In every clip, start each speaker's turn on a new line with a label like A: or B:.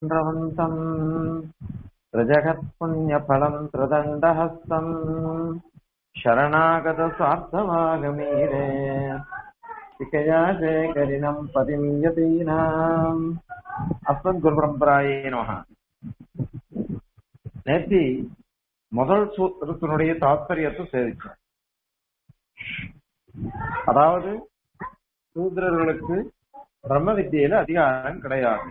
A: प्रवन्तम् प्रजगत्पुण्यफलम् त्रिदण्डहस्तम् शरणागतस्वार्थमागमीरे शिकया शेखरिणम् पतिम् यतीनाम् அஸ்மத்குருபரம்பராயே நமக நேத்தி முதல் சூத்திரத்தினுடைய தாத்பரியத்தை சேவிச்சோம் அதாவது சூத்திரர்களுக்கு பிரம்ம வித்தியில அதிகாரம் கிடையாது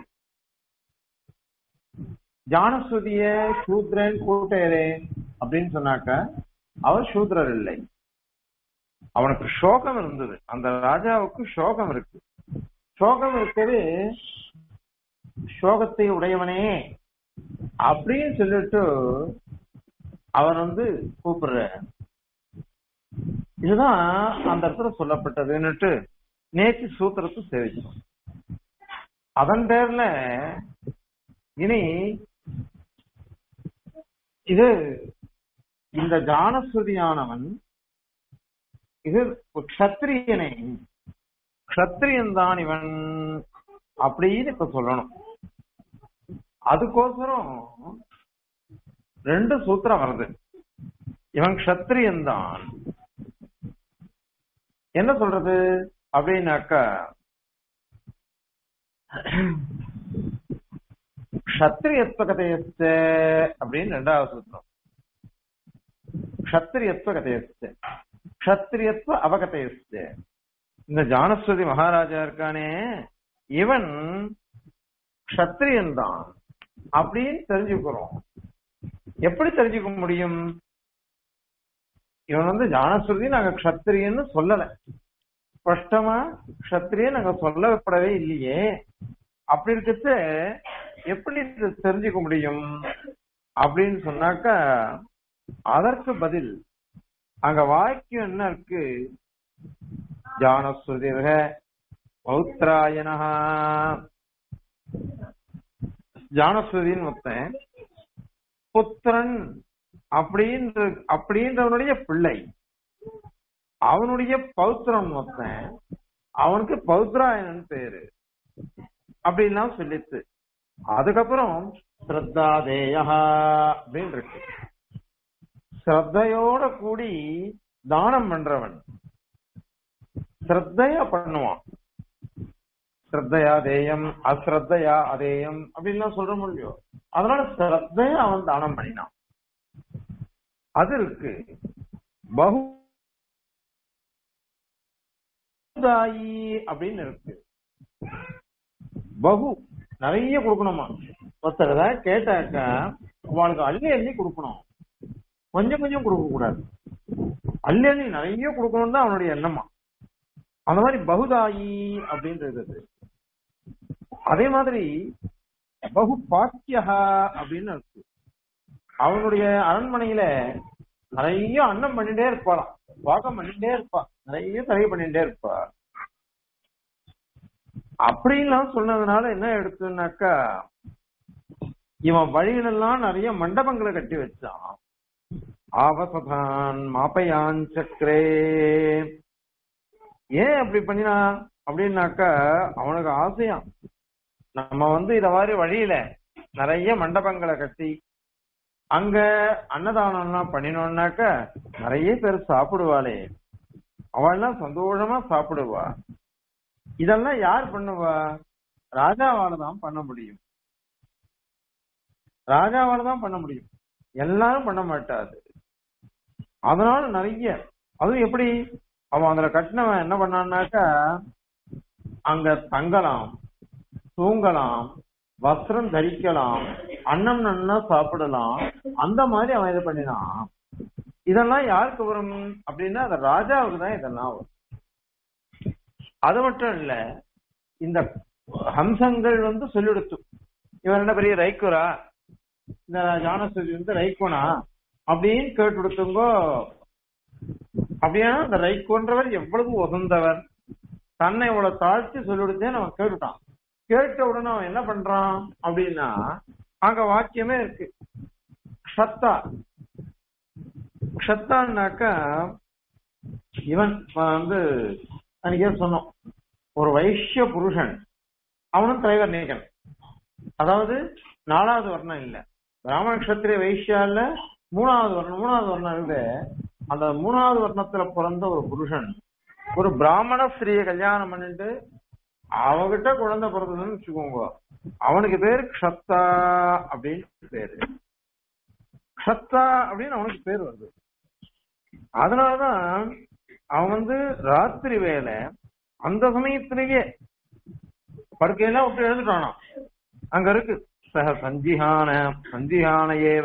A: ஜானஸ்வதிய சூத்ரன் கூட்டையரே அப்படின்னு சொன்னாக்க அவர் சூத்ரர் இல்லை அவனுக்கு சோகம் இருந்தது அந்த ராஜாவுக்கு சோகம் இருக்கு சோகம் இருக்குது சோகத்தை உடையவனே அப்படின்னு சொல்லிட்டு அவன் வந்து கூப்பிடுற இதுதான் அந்த இடத்துல சொல்லப்பட்டதுன்னுட்டு நேற்று சூத்திரத்தை சேவிச்சோம் அதன் பேர்ல இனி இது இந்த ஜானஸ்ருதியானவன் இது க்ஷத்திரியனே க்ஷத்திரியன் தான் இவன் அப்படின்னு இப்ப சொல்லணும் அதுக்கோசரம் ரெண்டு சூத்திரம் வருது இவன் க்ஷத்திரியன் தான் என்ன சொல்றது அப்படின்னாக்கா க்ஷத்திரியத்துவ கதையஸ்த அப்படின்னு ரெண்டாவது சூத்திரம் க்ஷத்திரியத்துவ கதையஸ்த க்ஷத்திரியத்துவ அவகதையஸ்த இந்த ஜானஸ்வதி மகாராஜா இருக்கானே இவன் க்ஷத்திரியன் தான் அப்படின்னு தெரிஞ்சுக்கிறோம் எப்படி தெரிஞ்சுக்க முடியும் இவன் வந்து ஜானஸ்ருதி நாங்க க்ஷத்திரியன்னு சொல்லல ஸ்பஷ்டமா க்ஷத்திரியன் நாங்க சொல்லப்படவே இல்லையே அப்படி இருக்கிறது எப்படி தெரிஞ்சுக்க முடியும் அப்படின்னு சொன்னாக்கா அதற்கு பதில் அங்க வாக்கியம் என்ன இருக்கு ஜானஸ்ருதிர்க பௌத்ராயனா ஜானஸ்வதின்னு மொத்தன் புத்திரன் அப்படின்ற அப்படின்றவனுடைய பிள்ளை அவனுடைய பௌத்திரன் மொத்தன் அவனுக்கு பௌத்ராயனன் பேரு அப்படின்லாம் சொல்லித்து அதுக்கப்புறம் ஸ்ரத்தாதேயா அப்படின்னு இருக்கு ஸ்ரத்தையோட கூடி தானம் பண்றவன் ஸ்ரத்தையா பண்ணுவான் ஸ்ரத்தையா தேயம் அஸ்ரத்தையா அதேயம் அப்படின்லாம் சொல்ற முடியும் அதனால ஸ்ரத்தையா அவன் தானம் பண்ணினான் அது இருக்கு பகு தாயி அப்படின்னு இருக்கு பகு நிறைய கொடுக்கணுமா ஒருத்தர் கேட்டாக்கா அவளுக்கு அள்ளி அள்ளி கொடுக்கணும் கொஞ்சம் கொஞ்சம் கொடுக்க கூடாது அள்ளி அள்ளி நிறைய கொடுக்கணும் தான் அவனுடைய எண்ணமா அந்த மாதிரி பகுதாயி அப்படின்றது அதே மாதிரி பகு பாக்கியா அப்படின்னு இருக்கு அவனுடைய அரண்மனையில நிறைய அன்னம் பண்ணிட்டே இருப்பாளாம் பாகம் பண்ணிட்டே இருப்பா நிறைய தடை பண்ணிட்டே இருப்பா அப்படின்லாம் சொன்னதுனால என்ன எடுத்துனாக்கா இவன் வழிகளெல்லாம் நிறைய மண்டபங்களை கட்டி வச்சான் ஆவசதான் மாப்பையான் சக்கரே ஏன் அப்படி பண்ணினா அப்படின்னாக்கா அவனுக்கு ஆசையாம் நம்ம வந்து இத மாதிரி வழியில நிறைய மண்டபங்களை கட்டி அங்க அன்னதானம்லாம் பண்ணினோம்னாக்க நிறைய பேர் சாப்பிடுவாளே அவள்லாம் சந்தோஷமா சாப்பிடுவா இதெல்லாம் யார் பண்ணுவா ராஜாவால தான் பண்ண முடியும் ராஜாவால தான் பண்ண முடியும் எல்லாரும் பண்ண மாட்டாது அதனால நிறைய அதுவும் எப்படி அவன் அதுல கட்டினவன் என்ன பண்ணான்னாக்கா அங்க தங்கலாம் தூங்கலாம் வஸ்திரம் தரிக்கலாம் அன்னம் நன்னா சாப்பிடலாம் அந்த மாதிரி அவன் இது பண்ணினான் இதெல்லாம் யாருக்கு வரும் அப்படின்னா அது ராஜாவுக்கு தான் இதெல்லாம் வரும் அது மட்டும் இல்ல இந்த ஹம்சங்கள் வந்து சொல்லிடுத்து இவன் என்ன பெரிய ரைக்குரா இந்த ஜானஸ்வதி வந்து ரைக்குனா அப்படின்னு கேட்டு கொடுத்துங்கோ அப்படின்னா அந்த ரைக்குன்றவர் எவ்வளவு உகந்தவர் தன்னை இவ்வளவு தாழ்த்தி சொல்லிவிடுத்தே அவன் கேட்டுட்டான் கேட்ட உடனே அவன் என்ன பண்றான் அப்படின்னா அங்க வாக்கியமே இருக்கு க்ஷத்தா க்ஷத்தான்னாக்கா இவன் வந்து அன்னைக்கே சொன்னோம் ஒரு வைஷ்ய புருஷன் அவனும் தலைவர் நீக்கன் அதாவது நாலாவது வர்ணம் இல்ல பிராமண கஷத்திரிய வைஷ்யால மூணாவது வர்ணம் மூணாவது வர்ணம் இருந்து அந்த மூணாவது வர்ணத்துல பிறந்த ஒரு புருஷன் ஒரு பிராமண ஸ்திரீயை கல்யாணம் பண்ணிட்டு அவகிட்ட குழந்தை பிறந்ததுன்னு வச்சுக்கோங்க அவனுக்கு பேரு க்ஷத்தா அப்படின்னு பேரு க்ஷத்தா அப்படின்னு அவனுக்கு பேர் வருது அதனாலதான் அவன் வந்து ராத்திரி வேலை அந்த சமயத்திலேயே படுக்கையெல்லாம் விட்டு எழுந்துட்டானாம் அங்க இருக்கு சக சஞ்சிஹான சஞ்சிஹான ஏவ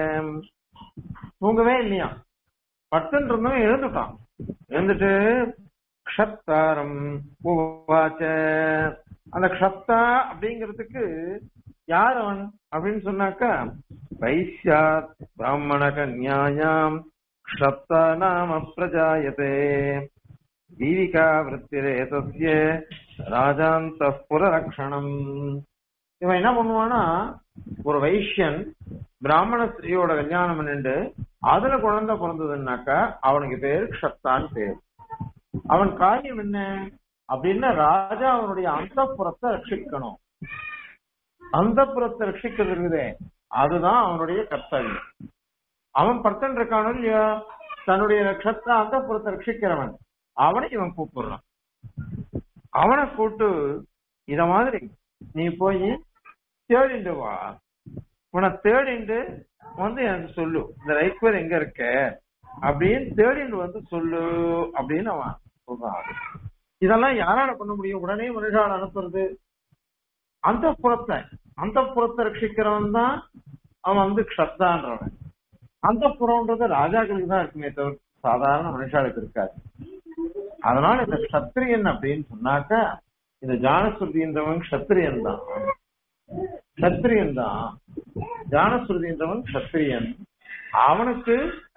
A: தூங்கவே இல்லையா பட்டன் இருந்தவன் எழுந்துட்டான் எழுந்துட்டு க்ஷத்தாரம் உவாச்ச அந்த க்ஷத்தா அப்படிங்கிறதுக்கு யார் அவன் அப்படின்னு சொன்னாக்கா வைசியாத் பிராமண கன்யாயாம் க்ஷப்தா நாம பிரஜாயதே ஜீவிகா விற்த்திரேதஸ்ய ராஜாந்த புரரக்ஷணம் இவன் என்ன பண்ணுவானா ஒரு வைஷ்யன் பிராமண ஸ்திரீயோட கல்யாணம் பண்ணிட்டு அதுல குழந்தை பிறந்ததுன்னாக்கா அவனுக்கு பேரு க்ஷப்தான்னு பேர் அவன் காரியம் என்ன அப்படின்னா ராஜா அவனுடைய அந்த புறத்தை ரட்சிக்கணும் அந்த புறத்தை ரட்சிக்கிறது இருக்குதே அதுதான் அவனுடைய கர்த்தவியம் அவன் பர்த்தன் இருக்கானோ இல்லையா தன்னுடைய நட்சத்திர அந்த புறத்தை ரட்சிக்கிறவன் அவனை இவன் கூப்பிடுறான் அவனை கூப்பிட்டு இத மாதிரி நீ போய் தேடிண்டு வா உன்னை தேடிண்டு வந்து எனக்கு சொல்லு இந்த ரைக்வர் எங்க இருக்க அப்படின்னு தேடிண்டு வந்து சொல்லு அப்படின்னு அவன் சொல்றான் இதெல்லாம் யாரால பண்ண முடியும் உடனே மனுஷால் அனுப்புறது அந்த புறத்தை அந்த புறத்தை ரட்சிக்கிறவன் தான் அவன் வந்து க்ஷப்தான்றவன் அந்த புறம்ன்றது ராஜாக்களுக்கு தான் இருக்குமே தவிர சாதாரண மனுஷாளுக்கு இருக்காது அதனால இந்த க்ஷத்திரியன் அப்படின்னு சொன்னாக்க இந்த ஜானஸ்ருதின்றவன் க்ஷத்திரியன் தான் க்ஷத்திரியன் தான் ஜானஸ்ருதின்றவன் க்ஷத்திரியன் அவனுக்கு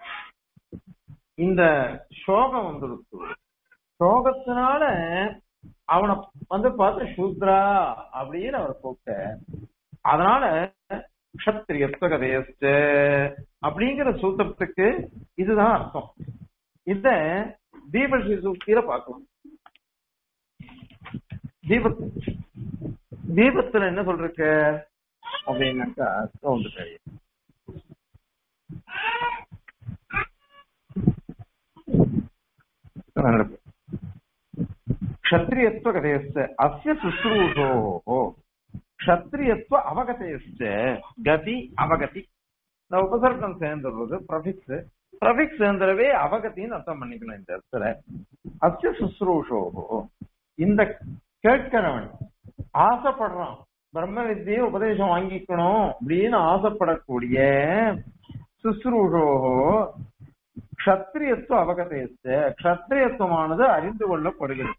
A: இந்த சோகம் வந்துடுச்சு சோகத்தினால அவனை வந்து பார்த்து சூத்ரா அப்படின்னு அவர் கூப்பிட்ட அதனால க்ஷத்திரியத்துவகதையஸ்ட அப்படிங்கிற சூத்திரத்துக்கு இதுதான் அர்த்தம் இத தீபஸ்ரீ சூக்தியில பார்க்கலாம் தீபத் தீபத்துல என்ன சொல்றக்க அப்படின்னாக்கா சவுண்ட் தெரியும் க்ஷத்ரியத்துவ கதையஸ்த அஸ்ய சுஸ்ரூஷோ க்ஷத்ரியத்துவ அவகதையஸ்ட கதி அவகதி இந்த உபசர்க்கம் சேர்ந்துடுறது ப்ரஃபிக்ஸ் ப்ரஃபிக்ஸ் சேர்ந்துடவே அவகத்தின்னு அர்த்தம் பண்ணிக்கணும் இந்த இடத்துல அஸ்ய சுஸ்ரூஷோ இந்த கேட்கிறவன் ஆசைப்படுறான் பிரம்ம வித்தியை உபதேசம் வாங்கிக்கணும் அப்படின்னு ஆசைப்படக்கூடிய சுஸ்ரூஷோ க்ஷத்ரியத்துவ அவகதேச க்ஷத்ரியத்துவமானது அறிந்து கொள்ளப்படுகிறது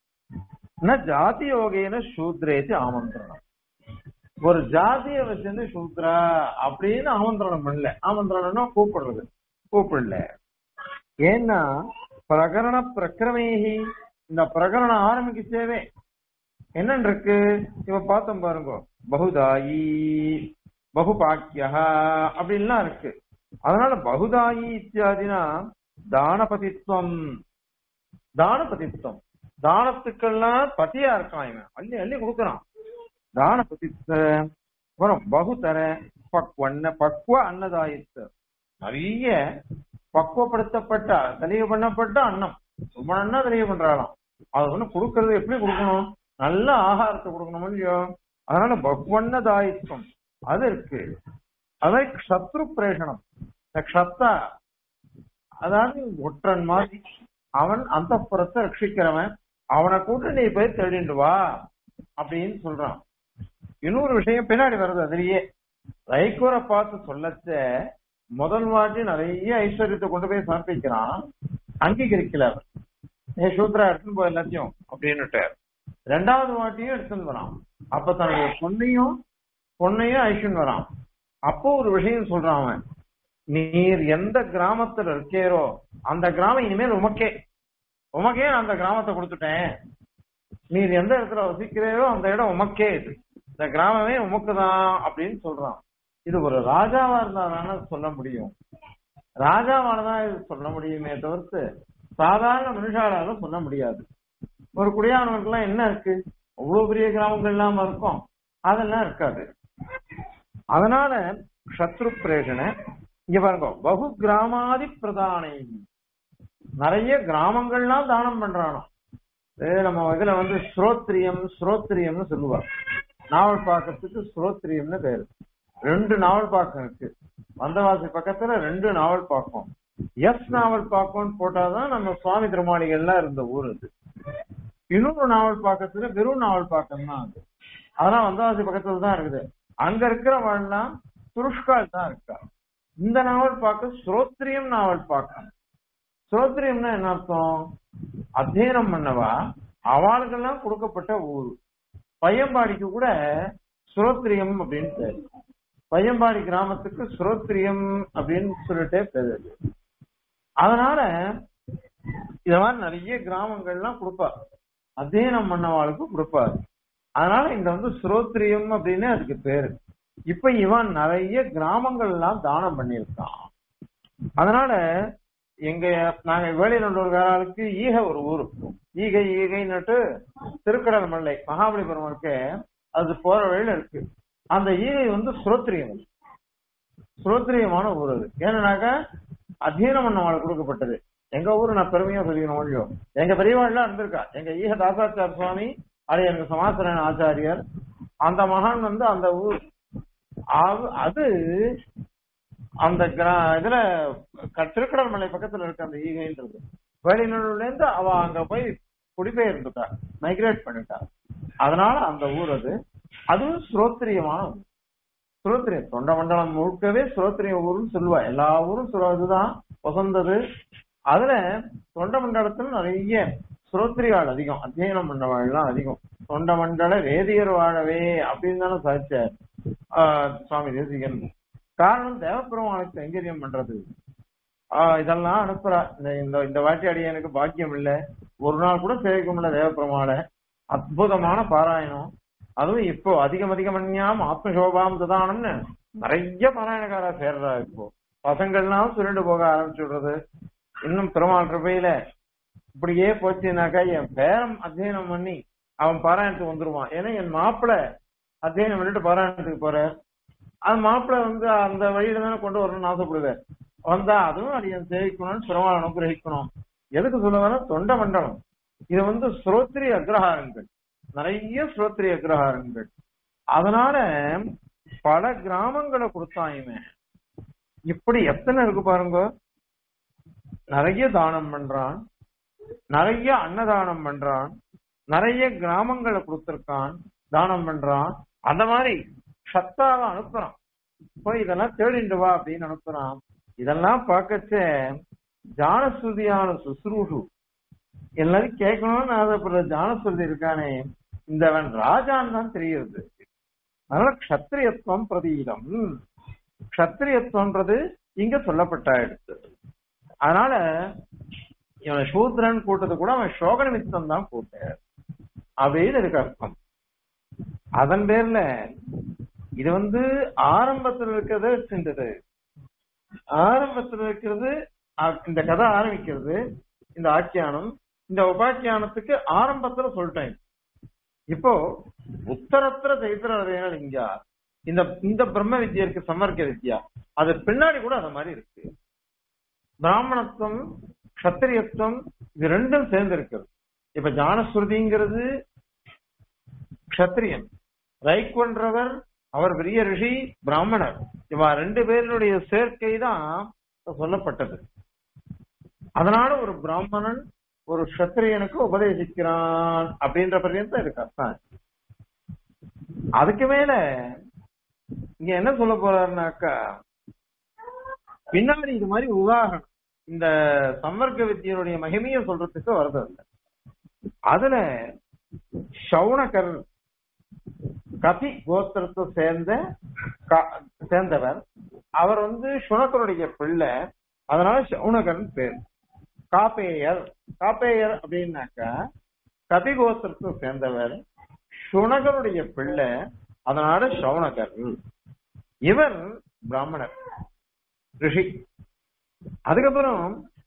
A: ந ஜாதி யோகேன சூத்ரேத்தி ஆமந்திரணம் ஒரு ஜாதிய வச்சிருந்து சூத்ரா அப்படின்னு ஆமந்திரணம் பண்ணல ஆமந்திரணம்னா கூப்பிடுறது கூப்பிடல ஏன்னா பிரகரண பிரக்கிரமேகி இந்த பிரகரணம் ஆரம்பிக்கச்சேவே என்னன்னு இருக்கு இப்ப பார்த்தோம் பாருங்க பகுதாயி பகுபாக்கியா அப்படின்லாம் இருக்கு அதனால பகுதாயி இத்தியாதினா தானபதித்துவம் தானபதித்துவம் தானத்துக்கெல்லாம் பதியா இருக்கான் இவன் அள்ளி அள்ளி கொடுக்கறான் தானபதித்த அப்புறம் பகுதர பக்வன்ன பக்குவ அன்னதாயித்து நிறைய பக்குவப்படுத்தப்பட்ட தெளிவு பண்ணப்பட்ட அன்னம் ரொம்ப நன்னா தெளிவு பண்றாளாம் அது ஒண்ணு கொடுக்கறது எப்படி கொடுக்கணும் நல்ல ஆகாரத்தை கொடுக்கணும் இல்லையோ அதனால பக்வன்ன தாயித்வம் அது இருக்கு அதை சத்ரு பிரேஷனம் இந்த க்ஷத்தா அதாவது ஒற்றன் மாதிரி அவன் அந்த புறத்தை ரட்சிக்கிறவன் அவனை கூட்டு நீ போய் தேடிண்டு வா அப்படின்னு சொல்றான் இன்னொரு விஷயம் பின்னாடி வருது அதுலயே ரைக்கூரை பார்த்து சொல்லச்ச முதல் வாட்டி நிறைய ஐஸ்வர்யத்தை கொண்டு போய் சமர்ப்பிக்கிறான் அங்கீகரிக்கல அவன் ஏ சூத்ரா எடுத்துன்னு போய் எல்லாத்தையும் அப்படின்னுட்டு ரெண்டாவது வாட்டியும் எடுத்துன்னு வரான் அப்ப தன்னுடைய பொண்ணையும் பொண்ணையும் ஐஸ்வன் வரான் அப்போ ஒரு விஷயம் சொல்றான் அவன் நீர் எந்த கிராமத்துல இருக்கேரோ அந்த கிராமம் இனிமேல் உமக்கே உமக்கே நான் அந்த கிராமத்தை கொடுத்துட்டேன் நீர் எந்த இடத்துல வசிக்கிறீரோ அந்த இடம் உமக்கே இது இந்த கிராமமே உமக்கு தான் அப்படின்னு சொல்றான் இது ஒரு ராஜாவா இருந்தா தானே சொல்ல முடியும் ராஜாவால தான் இது சொல்ல முடியுமே தவிர்த்து சாதாரண மனுஷாலால சொல்ல முடியாது ஒரு குடியானவனுக்குலாம் என்ன இருக்கு அவ்வளவு பெரிய கிராமங்கள் இல்லாம இருக்கும் அதெல்லாம் இருக்காது அதனால சத்ரு பிரேஷனை இங்க பாருங்க பகு கிராமாதி பிரதானை நிறைய கிராமங்கள்லாம் தானம் பண்றானோ இது நம்ம இதுல வந்து ஸ்ரோத்ரியம் ஸ்ரோத்ரியம்னு சொல்லுவா நாவல் பாக்கத்துக்கு ஸ்ரோத்ரியம்னு பேரு ரெண்டு நாவல் பாக்கம் இருக்கு வந்தவாசி பக்கத்துல ரெண்டு நாவல் பாக்கம் எஸ் நாவல் பாக்கம்னு போட்டாதான் நம்ம சுவாமி திருமாளிகள்லாம் இருந்த ஊர் அது இன்னொரு நாவல் பாக்கத்துல வெறும் நாவல் பாக்கம் தான் அது அதெல்லாம் வந்தவாசி பக்கத்துல தான் இருக்குது அங்க இருக்கிறவள்லாம் துருஷ்கால் தான் இருக்கா இந்த நாவல் பாக்கம் ஸ்ரோத்ரியம் நாவல் பாக்கம் ஸ்ரோத்ரியம்னா என்ன அர்த்தம் அத்தியனம் பண்ணவா அவளுக்கெல்லாம் கொடுக்கப்பட்ட ஊர் பையம்பாடிக்கு கூட ஸ்ரோத்ரியம் அப்படின்னு பேரு பையம்பாடி கிராமத்துக்கு ஸ்ரோத்ரியம் அப்படின்னு சொல்லிட்டே பேரு அது. அதனால இத மாதிரி நிறைய கிராமங்கள்லாம் கொடுப்பா அத்தியனம் பண்ணவாளுக்கு கொடுப்பாரு அதனால இந்த வந்து ஸ்ரோத்ரியம் அப்படின்னு அதுக்கு பேரு இப்ப இவன் நிறைய கிராமங்கள் எல்லாம் தானம் பண்ணியிருக்கான் அதனால எங்க நாங்க வேலைநல்லூர்காரர்களுக்கு ஈக ஒரு ஊரு ஈகை ஈகைன்னுட்டு திருக்கடல் மல்லை மகாபலிபுரம் இருக்கு அது போற வழியில இருக்கு அந்த ஈகை வந்து ஸ்ரோத்ரியம் ஸ்ரோத்ரியமான ஊர் அது ஏன்னாக்கா அத்தியனம் பண்ணவாள் கொடுக்கப்பட்டது எங்க ஊரு நான் பெருமையா சொல்லிக்கணும் ஒழியோ எங்க பெரியவாள்லாம் இருந்திருக்கா எங்க ஈக தாசாச்சார சுவாமி அது எனக்கு சமாசரன் ஆச்சாரியர் அந்த மகான் வந்து அந்த ஊர் அவ- அது அந்த கிரா- இதுல க- திருக்கடல் மலை பக்கத்துல இருக்க அந்த ஈகைன்றது வெளிநூல்ல இருந்து அவ அங்க போய் குடிபெயர்ந்துட்டா மைக்ரேட் பண்ணிட்டா அதனால அந்த ஊர் அது அதுவும் ஸ்ரோத்ரியமான ஊர் ஸ்ரோத்ரியம் தொண்ட மண்டலம் முழுக்கவே ஸ்ரோத்ரிய ஊர்னு சொல்லுவா எல்லா ஊரும் சொல்லுவா இதுதான் வசந்தது அதுல தொண்ட மண்டலத்துல நிறைய ஸ்ரோத்ரியாள் அதிகம் அத்தியனம் பண்ணவாள்லாம் அதிகம் தொண்ட மண்டல வேதியர் வாழவே அப்படின்னு தானே சாதிச்சார் ஆஹ் சுவாமி தேசிகன் காரணம் தேவப்பெருமானுக்கு கைங்கரியம் பண்றது ஆஹ் இதெல்லாம் அனுப்புறா இந்த இந்த இந்த வாட்டி அடி எனக்கு பாக்கியம் இல்ல ஒரு நாள் கூட சேவிக்க முடியல தேவப்பெருமாளை அற்புதமான பாராயணம் அதுவும் இப்போ அதிகம் அதிகம் மண்ணியாம் ஆத்மசோபாம் ததானம்னு நிறைய பாராயணக்காரா சேர்றா இப்போ பசங்கள்லாம் சுருண்டு போக ஆரம்பிச்சு விடுறது இன்னும் பெருமாள் கிருபையில இப்படியே போச்சுனாக்கா என் பேரம் அத்தியனம் பண்ணி அவன் பாராயணத்துக்கு வந்துருவான் ஏன்னா என் மாப்பிள்ளை அத்தியனம் பண்ணிட்டு பாராயணத்துக்கு போறார் அந்த மாப்பிள்ளை வந்து அந்த வழியில தானே கொண்டு வரணும்னு ஆசைப்படுவார் வந்தா அதுவும் அடியன் சேவிக்கணும்னு பெருமாள் அனுகிரகிக்கணும் எதுக்கு சொல்ல வர தொண்ட மண்டலம் இது வந்து ஸ்ரோத்ரிய அக்ரஹாரங்கள் நிறைய ஸ்ரோத்ரிய அக்ரஹாரங்கள் அதனால பல கிராமங்களை கொடுத்தான் இவன் இப்படி எத்தனை இருக்கு பாருங்க நிறைய தானம் பண்றான் நிறைய அன்னதானம் பண்றான் நிறைய கிராமங்களை கொடுத்திருக்கான் தானம் பண்றான் அந்த மாதிரி சத்தாவை அனுப்புறான் போய் இதெல்லாம் தேடிண்டு வா அப்படின்னு அனுப்புறான் இதெல்லாம் பார்க்கச்ச ஜானஸ்ருதியான சுசுரூஷு எல்லாரும் கேட்கணும்னு ஆசைப்படுற ஜானஸ்ருதி இருக்கானே இந்தவன் ராஜான்னு தான் தெரியுது அதனால க்ஷத்ரியத்துவம் பிரதீதம் க்ஷத்ரியத்துவம்ன்றது இங்க சொல்லப்பட்ட எடுத்து அதனால இவன் சூத்ரன் கூட்டது கூட அவன் சோக நிமித்தம் தான் கூட்ட அப்படின்னு இருக்கு அர்த்தம் அதன் பேர்ல இது வந்து ஆரம்பத்துல இருக்கிறத வச்சுட்டது ஆரம்பத்துல இருக்கிறது அ- இந்த கதை ஆரம்பிக்கிறது இந்த ஆக்கியானம் இந்த உபாக்கியானத்துக்கு ஆரம்பத்துல சொல்லிட்டேன் இப்போ உத்தரத்திர சைத்திர இங்க இந்த இந்த பிரம்ம வித்யா இருக்கு சம்மர்க்க வித்யா அது பின்னாடி கூட அந்த மாதிரி இருக்கு பிராமணத்துவம் கத்திரியத்துவம் இது ரெண்டும் சேர்ந்து இருக்குது இப்ப ஞானஸ்ருதிங்கிறது க்ஷத்திரியன் ரைக்குன்றவர் அவர் பெரிய ரிஷி பிராமணர் இவ ரெண்டு பேருடைய சேர்க்கை தான் சொல்லப்பட்டது அதனால ஒரு பிராமணன் ஒரு க்ஷத்திரியனுக்கு உபதேசிக்கிறான் அப்படின்ற பர்யந்தம் இருக்கு அர்த்தம் அதுக்கு மேல இங்க என்ன சொல்ல போறாருனாக்கா பின்னாடி இது மாதிரி உதாரணம் இந்த சம்மர்க்க வித்தியனுடைய மகிமையை சொல்றதுக்கு வருது அதுல அதுல சவுனகர் கதி கோத்திரத்தை சேர்ந்த க- சேர்ந்தவர் அவர் வந்து சுனக்கருடைய பிள்ளை அதனால சவுனகர்னு பேர் காப்பேயர் காப்பேயர் அப்படின்னாக்கா கதி கோத்திரத்தை சேர்ந்தவர் சுனகருடைய பிள்ளை அதனால சவுனகர் இவர் பிராமணர் ரிஷி அதுக்கப்புறம்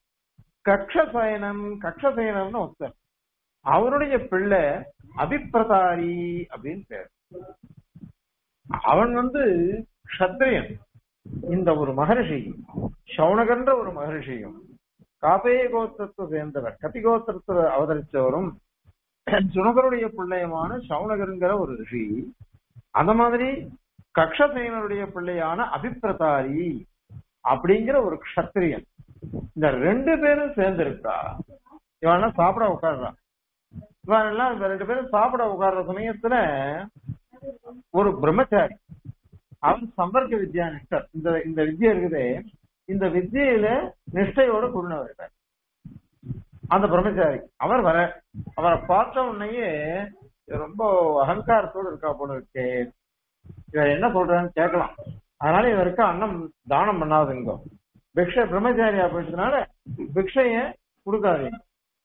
A: கக்ஷசயனம் கக்ஷசயனம்னு ஒருத்தர் அவருடைய பிள்ளை அபிப்பிரதாரி அப்படின்னு பேர் அவன் வந்து க்ஷத்ரியன் இந்த ஒரு மகரிஷி சௌனகன்ற ஒரு மகரிஷியும் காபே கோத்திரத்தை சேர்ந்தவர் கபி கோத்திரத்தை அவதரிச்சவரும் சுனகருடைய பிள்ளையமான சௌனகருங்கிற ஒரு ரிஷி அந்த மாதிரி கக்ஷசேனருடைய பிள்ளையான அபிப்பிரதாரி அப்படிங்கிற ஒரு க்ஷத்திரியன் இந்த ரெண்டு பேரும் சேர்ந்திருக்கா இவன் சாப்பிட உட்கார்றான் இவன் எல்லாம் இந்த ரெண்டு பேரும் சாப்பிட உட்கார்ற சமயத்துல ஒரு பிரம்மச்சாரி அவன் சம்பர்க்க வித்யா நிஷ்டர் இந்த இந்த வித்யா இருக்குதே இந்த வித்தியில நிஷ்டையோட கூடினவர் இருக்கார். அந்த பிரம்மச்சாரி அவர் வர அவரை பார்த்த உடனேயே ரொம்ப அகங்காரத்தோடு இருக்கா போல இருக்கு இவர் என்ன சொல்றான்னு கேட்கலாம் அதனால இவருக்கு அன்னம் தானம் பண்ணாதுங்க பிக்ஷை பிரம்மச்சாரியா போயிட்டதுனால பிக்ஷைய கொடுக்காதீங்க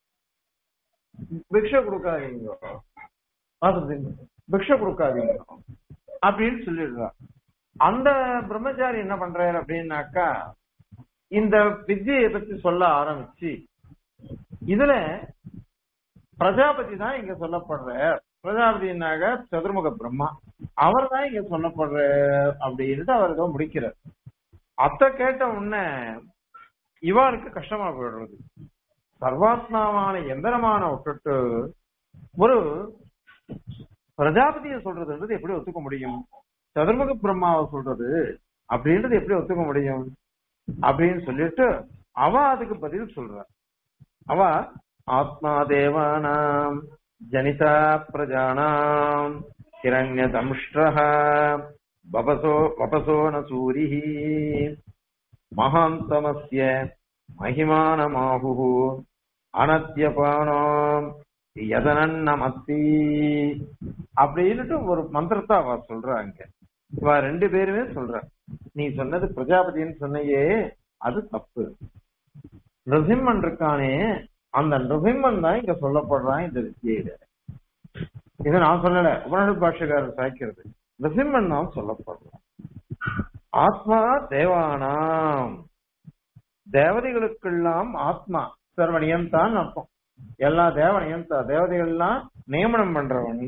A: பிக்ஷை கொடுக்காதீங்க பாத்துட்டீங்க பிக்ஷை கொடுக்காதீங்க அப்படின்னு சொல்லிடுறா அந்த பிரம்மச்சாரி என்ன பண்றாரு அப்படின்னாக்கா இந்த வித்தியை பத்தி சொல்ல ஆரம்பிச்சு இதுல பிரஜாபதி தான் இங்க சொல்லப்படுற பிரஜாபதினாக சதுர்முக பிரம்மா அவர் தான் இங்க சொல்லப்படுற அப்படின்ட்டு அவர் ஏதோ முடிக்கிறார் அத்த கேட்ட உடனே இவாளுக்கு கஷ்டமா போயிடுறது சர்வாத்மாவான எந்திரமான விட்டுட்டு ஒரு பிரஜாபதியை சொல்றதுன்றது எப்படி ஒத்துக்க முடியும் சதுர்முக பிரம்மாவை சொல்றது அப்படின்றது எப்படி ஒத்துக்க முடியும் அப்படின்னு சொல்லிட்டு அவ அதுக்கு பதில் சொல்ற அவ ஆத்மா தேவானாம் ஜனிதா பிரஜானாம் ஹிரண்ய தம்ஷ்டஹ வபசோ வபசோன சூரிஹி மகாந்தமஸ்ய மகிமானமாஹு அனத்தியபானாம் யதனன்னமஸ்தி அப்படின்னுட்டு ஒரு மந்திரத்தை அவ சொல்றாங்க இவ ரெண்டு பேருமே சொல்ற நீ சொன்னது பிரஜாபதின்னு சொன்னையே அது தப்பு நிருசிம்மன் இருக்கானே அந்த நிருசிம்மன் தான் இங்க சொல்லப்படுறான் இந்த வித்தியில இதை நான் சொல்லல உபனிஷத் பாஷகாரர் சாய்க்கிறது நிருசிம்மன் தான் சொல்லப்படுறான் ஆத்மா தேவானாம் தேவதைகளுக்கெல்லாம் ஆத்மா சர்வனியம் தான் அர்த்தம் எல்லா தேவனையும் தேவதைகள்லாம் நியமனம் பண்றவன்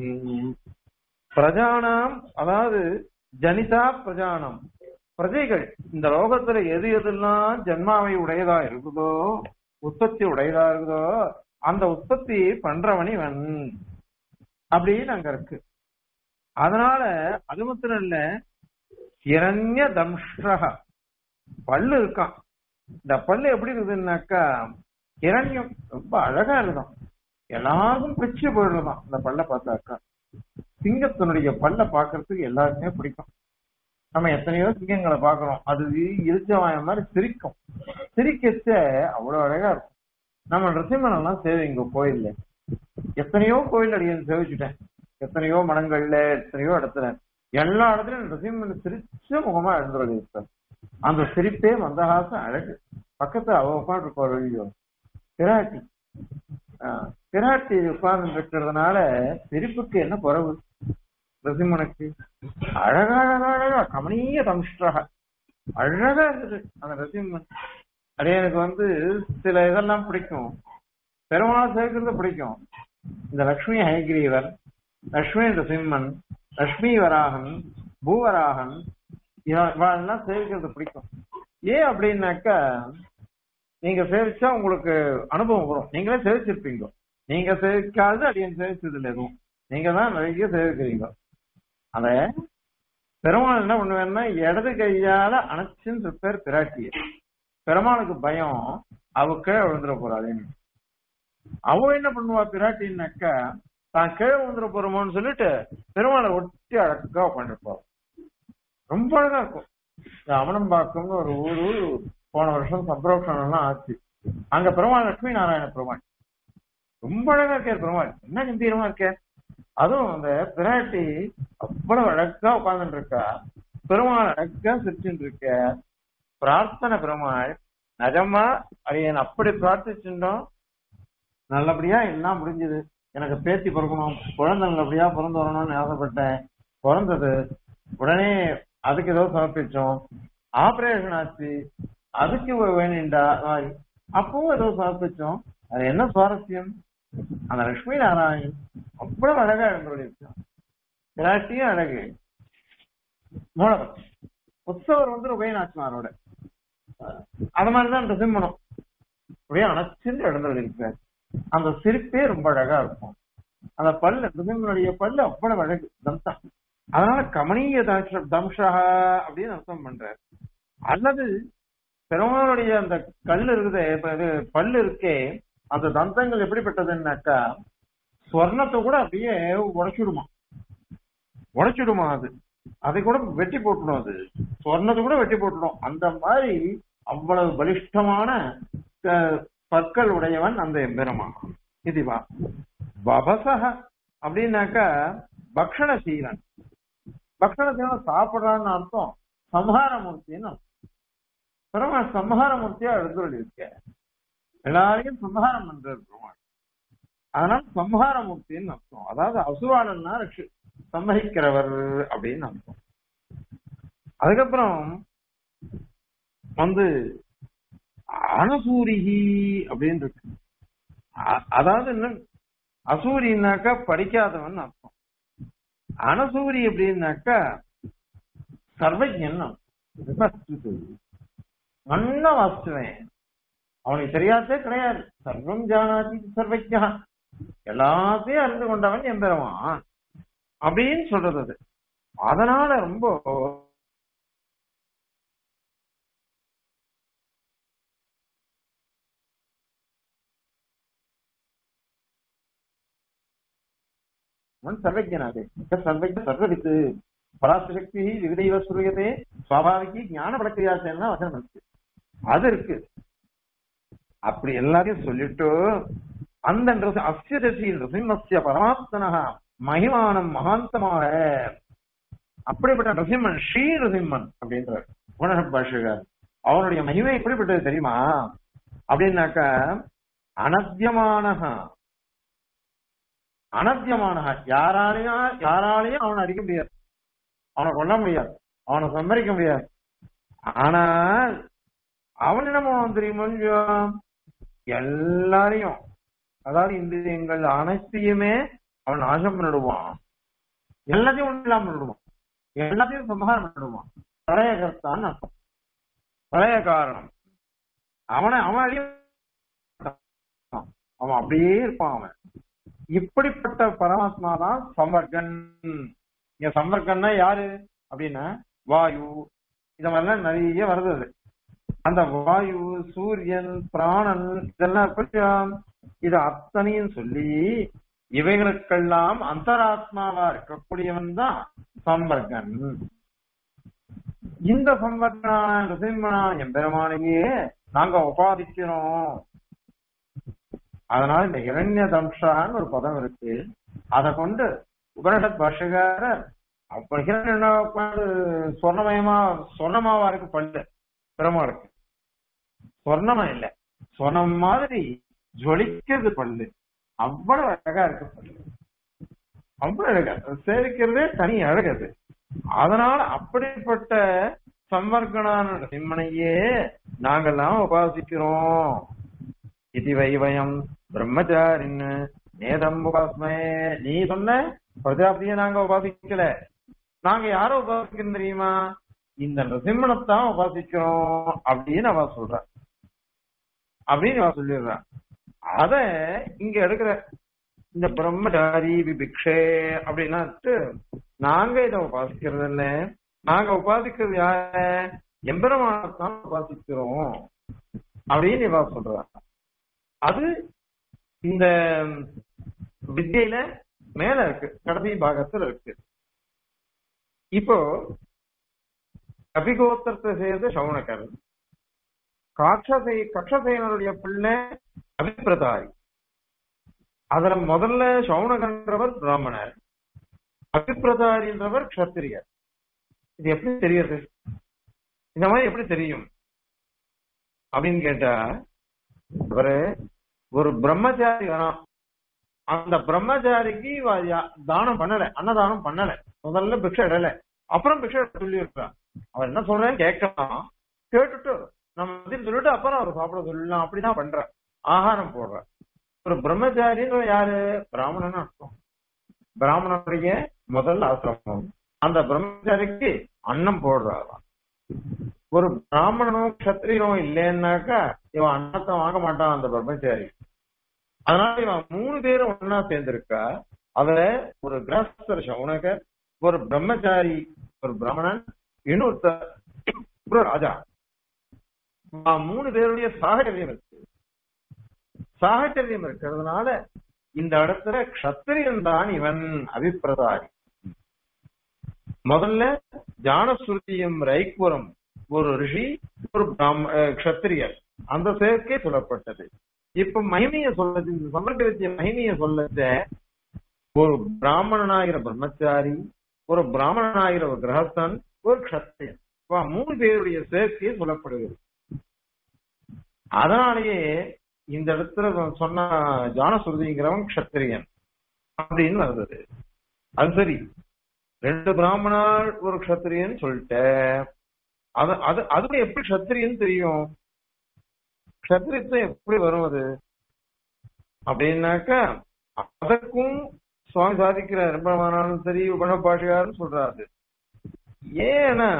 A: பிரஜானாம் அதாவது ஜனிதா பிரஜானம் பிரஜைகள் இந்த லோகத்துல எது எதெல்லாம் ஜன்மாவை உடையதா இருக்குதோ உற்பத்தி உடையதா இருக்குதோ அந்த உற்பத்தி பண்றவன் இவன் அப்படின்னு அங்க இருக்கு அதனால அது மாத்திரம் இல்ல இரண்ய தம்ஷ்டக பல்லு இருக்கான் இந்த பல்லு எப்படி இருக்குதுன்னாக்கா இரண்யம் ரொம்ப அழகா இருக்கும் எல்லாருக்கும் பிடிச்சு போயிடுறதாம் இந்த பல்ல பார்த்தாக்கா சிங்கத்தினுடைய பல்ல பாக்குறதுக்கு எல்லாருக்குமே பிடிக்கும் நம்ம எத்தனையோ சிங்கங்களை பாக்குறோம் அது இழுச்சவாய மாதிரி சிரிக்கும் சிரிக்கச்ச அவ்வளவு அழகா இருக்கும் நம்ம நரசிம்மன் எல்லாம் சேவிங்க கோயில்ல எத்தனையோ கோயில் அடியன் சேவிச்சுட்டேன் எத்தனையோ மடங்கள்ல எத்தனையோ இடத்துல எல்லா இடத்துலயும் நரசிம்மன் சிரிச்ச முகமா எழுந்துறது இருப்பார் அந்த சிரிப்பே மந்தஹாசம் அழகு பக்கத்துல அவ உட்காந்து இருப்பார் வெளியோ பிராட்டி பிராட்டி உட்கார்ந்து இருக்கிறதுனால சிரிப்புக்கு என்ன குறவு நரசிம்மனுக்கு அழகா அழகா அழகா கமனீய தம்ஷ்டக அழகா இருக்குது அந்த நரசிம்மன் அதே எனக்கு வந்து சில இதெல்லாம் பிடிக்கும் பெருமாள் சேர்க்கிறது பிடிக்கும் இந்த லக்ஷ்மி ஹயகிரீவர் லக்ஷ்மி நரசிம்மன் லக்ஷ்மி வராகன் பூவராகன் இவெல்லாம் சேவிக்கிறது பிடிக்கும் ஏன் அப்படின்னாக்கா நீங்க சேவிச்சா உங்களுக்கு அனுபவம் வரும் நீங்களே சேவிச்சிருப்பீங்க நீங்க சேவிக்காது அடியன் சேவிச்சது இல்லை எதுவும் நீங்க தான் நிறைய சேவிக்கிறீங்க அத பெருமாள் என்ன பண்ணுவேன்னா இடது கையால அணைச்சுன்னு இருப்பார் பிராட்டிய பெருமாளுக்கு பயம் அவ கீழே விழுந்துட போறாளேன்னு அவ என்ன பண்ணுவா பிராட்டின்னாக்கா தான் கீழே விழுந்துட போறோமோன்னு சொல்லிட்டு பெருமாளை ஒட்டி அழகா உட்காந்துருப்பா ரொம்ப அழகா இருக்கும் இந்த அமனம்பாக்கம்னு ஒரு ஊரு போன வருஷம் சப்ரோஷனம் எல்லாம் ஆச்சு அங்க பெருமாள் லட்சுமி நாராயண பெருமாள் ரொம்ப அழகா இருக்கார் பெருமாள் என்ன கம்பீரமா இருக்க அதுவும் அந்த பிராட்டி அவ்வளவு அழகா உட்கார்ந்துட்டு இருக்கா பெருமாள் அழகா சிரிச்சுட்டு இருக்க பிரார்த்தனை பெருமாள் நிஜமா அரியன் அப்படி பிரார்த்திச்சுட்டோம் நல்லபடியா எல்லாம் முடிஞ்சது எனக்கு பேத்தி பிறக்கணும் குழந்தை நல்லபடியா பிறந்து வரணும்னு ஆசைப்பட்டேன் பிறந்தது உடனே அதுக்கு ஏதோ சமர்ப்பிச்சோம் ஆபரேஷன் ஆச்சு அதுக்கு வேணுண்டா அப்பவும் ஏதோ சமர்ப்பிச்சோம் அது என்ன சுவாரஸ்யம் அந்த லட்சுமி நாராயணன் அவ்வளவு அழகா இருந்தோம் பிராட்டியும் அழகு மூலவர் உற்சவர் வந்து உபயநாச்சிமாரோட அது மாதிரிதான் இந்த சிம்மனம் அப்படியே அணைச்சிருந்து எழுந்தல் இருக்கிறார் அந்த சிரிப்பே ரொம்ப அழகா இருக்கும் அந்த பல்லு நிருசிம்மனுடைய பல்லு அவ்வளவு அழகு தம்சம் அதனால கமனீய தம்ஷ- தம்ஷா அப்படின்னு அர்த்தம் பண்றார் அல்லது பெருமாளுடைய அந்த கல் இருக்குது இப்ப இது பல்லு இருக்கே அந்த தந்தங்கள் எப்படிப்பட்டதுன்னாக்கா ஸ்வர்ணத்தை கூட அப்படியே உடைச்சுடுமா உடைச்சுடுமா அது அதை கூட வெட்டி போட்டுடும் அது சொர்ணத்தை கூட வெட்டி போட்டுடும் அந்த மாதிரி அவ்வளவு பலிஷ்டமான அஹ், பற்கள் உடையவன் அந்த எம்பெருமான் இதுவா வபசக அப்படின்னாக்கா பக்ஷணசீலன் பக்ஷணசீலன் சாப்பிடுறான்னு அர்த்தம் சம்ஹாரமூர்த்தின்னு அர்த்தம் பெருமாள் சம்ஹாரமூர்த்தியா எழுந்துள்ள இருக்க எல்லாரையும் சம்ஹாரம் பண்றாரு பெருமாள் அதனால சம்ஹாரமூர்த்தின்னு அர்த்தம் அதாவது அசுராளன்னா ரட்சி சம்மதிக்கிறவர் அப்படின்னு அர்த்தம் அதுக்கப்புறம் வந்து அனசூரிகி அப்படின்னு இருக்கு அ- அதாவது என்ன அசூரினாக்கா படிக்காதவன் அர்த்தம் அனசூரி அப்படின்னாக்கா சர்வஜன் நல்லா வாசிச்சுவேன் அவனுக்கு தெரியாதே கிடையாது சர்வம் ஜானாதி சர்வஜா எல்லாத்தையும் அறிந்து கொண்டவன் எம்பெருமான் அப்படின்னு சொல்றது அது அதனால ரொம்ப அவன் சர்வஜனாதே சர்வஜ சர்வவித்து பராசக்தி விவிதைவ சுரியதே சுவாபாவிகி ஞான படக்கிரியாசேன்னா வசனம் இருக்கு அது இருக்கு அப்படி எல்லாத்தையும் சொல்லிட்டு அந்த நிருசி- அஸ்ய ரசி நிருசிம்மஸ்ய பரமாத்மனः மகிமானம் மகாந்தமாக அப்படிப்பட்ட நரசிம்மன் ஸ்ரீ நரசிம்மன் அப்படின்றார் குணக பாஷகர் அவனுடைய மகிமை எப்படிப்பட்டது தெரியுமா அப்படின்னாக்கா அனத்தியமானக அனத்தியமானக யாராலையும் யாராலையும் அவனை அடிக்க முடியாது அவனை கொல்ல முடியாது அவனை சம்மரிக்க முடியாது ஆனால் அவன் என்ன பண்ணுவான் தெரியுமா எல்லாரையும் அதாவது இந்திரியங்கள் அனைத்தையுமே அவன் நாசம் பண்ணிடுவான் எல்லாத்தையும் ஒண்ணு இல்லாம பண்ணிடுவான் எல்லாத்தையும் சம்ஹாரம் பண்ணிடுவான் பழைய கர்த்தான்னு அர்த்தம் பழைய காரணம் அவனை அவன் அழிய மாட்டான். அவன் அப்படியே இருப்பான் அவன் இப்படிப்பட்ட பரமாத்மா தான் சம்பர்கன் இங்க சம்பர்கன்னா யாரு அப்படின்னா வாயு இந்த மாதிரிலாம் நிறைய வருது அது. அந்த வாயு சூரியன் பிராணன் இதெல்லாம் எப்படி இது அத்தனையும் சொல்லி இவைகளுக்கெல்லாம் அந்தராத்மாவா இருக்கக்கூடியவன் தான் சம்பர்கன் இந்த சம்பர்கனான ரிசிம்மனா எம்பெருமானையே நாங்க உபாதிக்கிறோம் அதனால இந்த இரண்ய தம்ஷான்னு ஒரு பதம் இருக்கு அதை கொண்டு உபனிஷத் பாஷகாரர் அப்ப ஹிரண்ய உட்காந்து சொர்ணமயமா சொர்ணமாவா இருக்கு பல்லு பெருமாளுக்கு சொர்ணமா இல்ல சொர்ணம் மாதிரி ஜொலிக்கிறது பல்லு அவ்வளவு அழகா இருக்கு பல்லு அவ்வளவு அழகா அது சேவிக்கிறதே தனி அழகு அது அதனால அப்படிப்பட்ட சம்பர்க்கனான சிம்மனையே நாங்கெல்லாம் உபாசிக்கிறோம் இது வைவயம் பிரம்மச்சாரின் நேதம் உபாஸ்மே நீ சொன்ன பிரஜாபதியை நாங்க உபாசிக்கல நாங்க யார உபாசிக்கிறோம் தெரியுமா இந்த நரசிம்மனத்தான் உபாசிக்கிறோம் அப்படின்னு அவ சொல்ற அப்படின்னு அவ சொல்லிடுறா அத இங்க எடுக்கிற இந்த பிரம்மச்சாரி விபிக்ஷே அப்படின்னா நாங்க இதை உபாசிக்கிறது இல்ல நாங்க உபாசிக்கிறது யார எம்பெருமானத்தான் உபாசிக்கிறோம் அப்படின்னு இவ சொல்றா அது இந்த வித்தியில மேல இருக்கு கடைசி பாகத்துல இருக்கு இப்போ கபிகோத்திரத்தை சேர்ந்த சவுனகர் காட்சசை கக்ஷசேனருடைய பிள்ளை அபிப்பிரதாரி அதுல முதல்ல சவுனகன்றவர் பிராமணர் அபிப்பிரதாரின்றவர் கஷத்திரியர் இது எப்படி தெரியுது இந்த மாதிரி எப்படி தெரியும் அப்படின்னு கேட்டா இவரு ஒரு பிரம்மச்சாரி வரான் அந்த பிரம்மச்சாரிக்கு இவ யா- தானம் பண்ணல அன்னதானம் பண்ணல முதல்ல பிக்ஷை இடல அப்புறம் பிக்ஷை சொல்லி இருக்கான் அவர் என்ன சொல்றேன்னு கேட்கலாம் கேட்டுட்டு நம்ம பதில் சொல்லிட்டு அப்புறம் அவர் சாப்பிட சொல்லலாம் அப்படிதான் பண்ற ஆகாரம் போடுற ஒரு பிரம்மச்சாரின்னு யாரு பிராமணன் அர்த்தம் பிராமணனுடைய முதல் ஆசிரமம் அந்த பிரம்மச்சாரிக்கு அன்னம் போடுறாராம் ஒரு பிராமணனோ கத்திரியனோ இல்லைன்னாக்கா இவன் அன்னத்தை வாங்க மாட்டான் அந்த பிரம்மச்சாரி அதனால இவன் மூணு பேரும் ஒன்னா சேர்ந்திருக்கா அதுல ஒரு கிரகஸ்தர் சவுனகர் ஒரு பிரம்மச்சாரி ஒரு பிராமணன் இன்னொருத்தர் ஒரு ராஜா ஆஹ் மூணு பேருடைய சாகச்சரியம் இருக்கு சாகச்சரியம் இருக்கிறதுனால இந்த இடத்துல கத்திரியன் தான் இவன் அபிப்பிரதாரி முதல்ல ஜானஸ்ருதியும் ரைக்குவரம் ஒரு ரிஷி ஒரு பிராம கத்திரியர் அந்த சேர்க்கை சொல்லப்பட்டது இப்ப மகிமைய சொல்ல இந்த சமர்ப்பித்திய மகிமைய சொல்லச்ச ஒரு பிராமணனாகிற பிரம்மச்சாரி ஒரு பிராமணனாகிற ஒரு கிரகஸ்தன் ஒரு கத்திரியன் மூணு பேருடைய சேர்க்கையை சொல்லப்படுகிறது அதனாலேயே இந்த இடத்துல சொன்ன ஜானசுருதிங்கிறவன் கத்திரியன் அப்படின்னு வருது அது சரி ரெண்டு பிராமணர் ஒரு கத்திரியன் சொல்லிட்ட அது அது அதுல எப்படி கத்திரியன் தெரியும் கத்திரியத்துவம் எப்படி வரும் அது அப்படின்னாக்கா அதற்கும் சுவாமி சாதிக்கிற ரம்பமானாலும் சரி உபனபாஷியாரும் சொல்றாரு ஏன்னா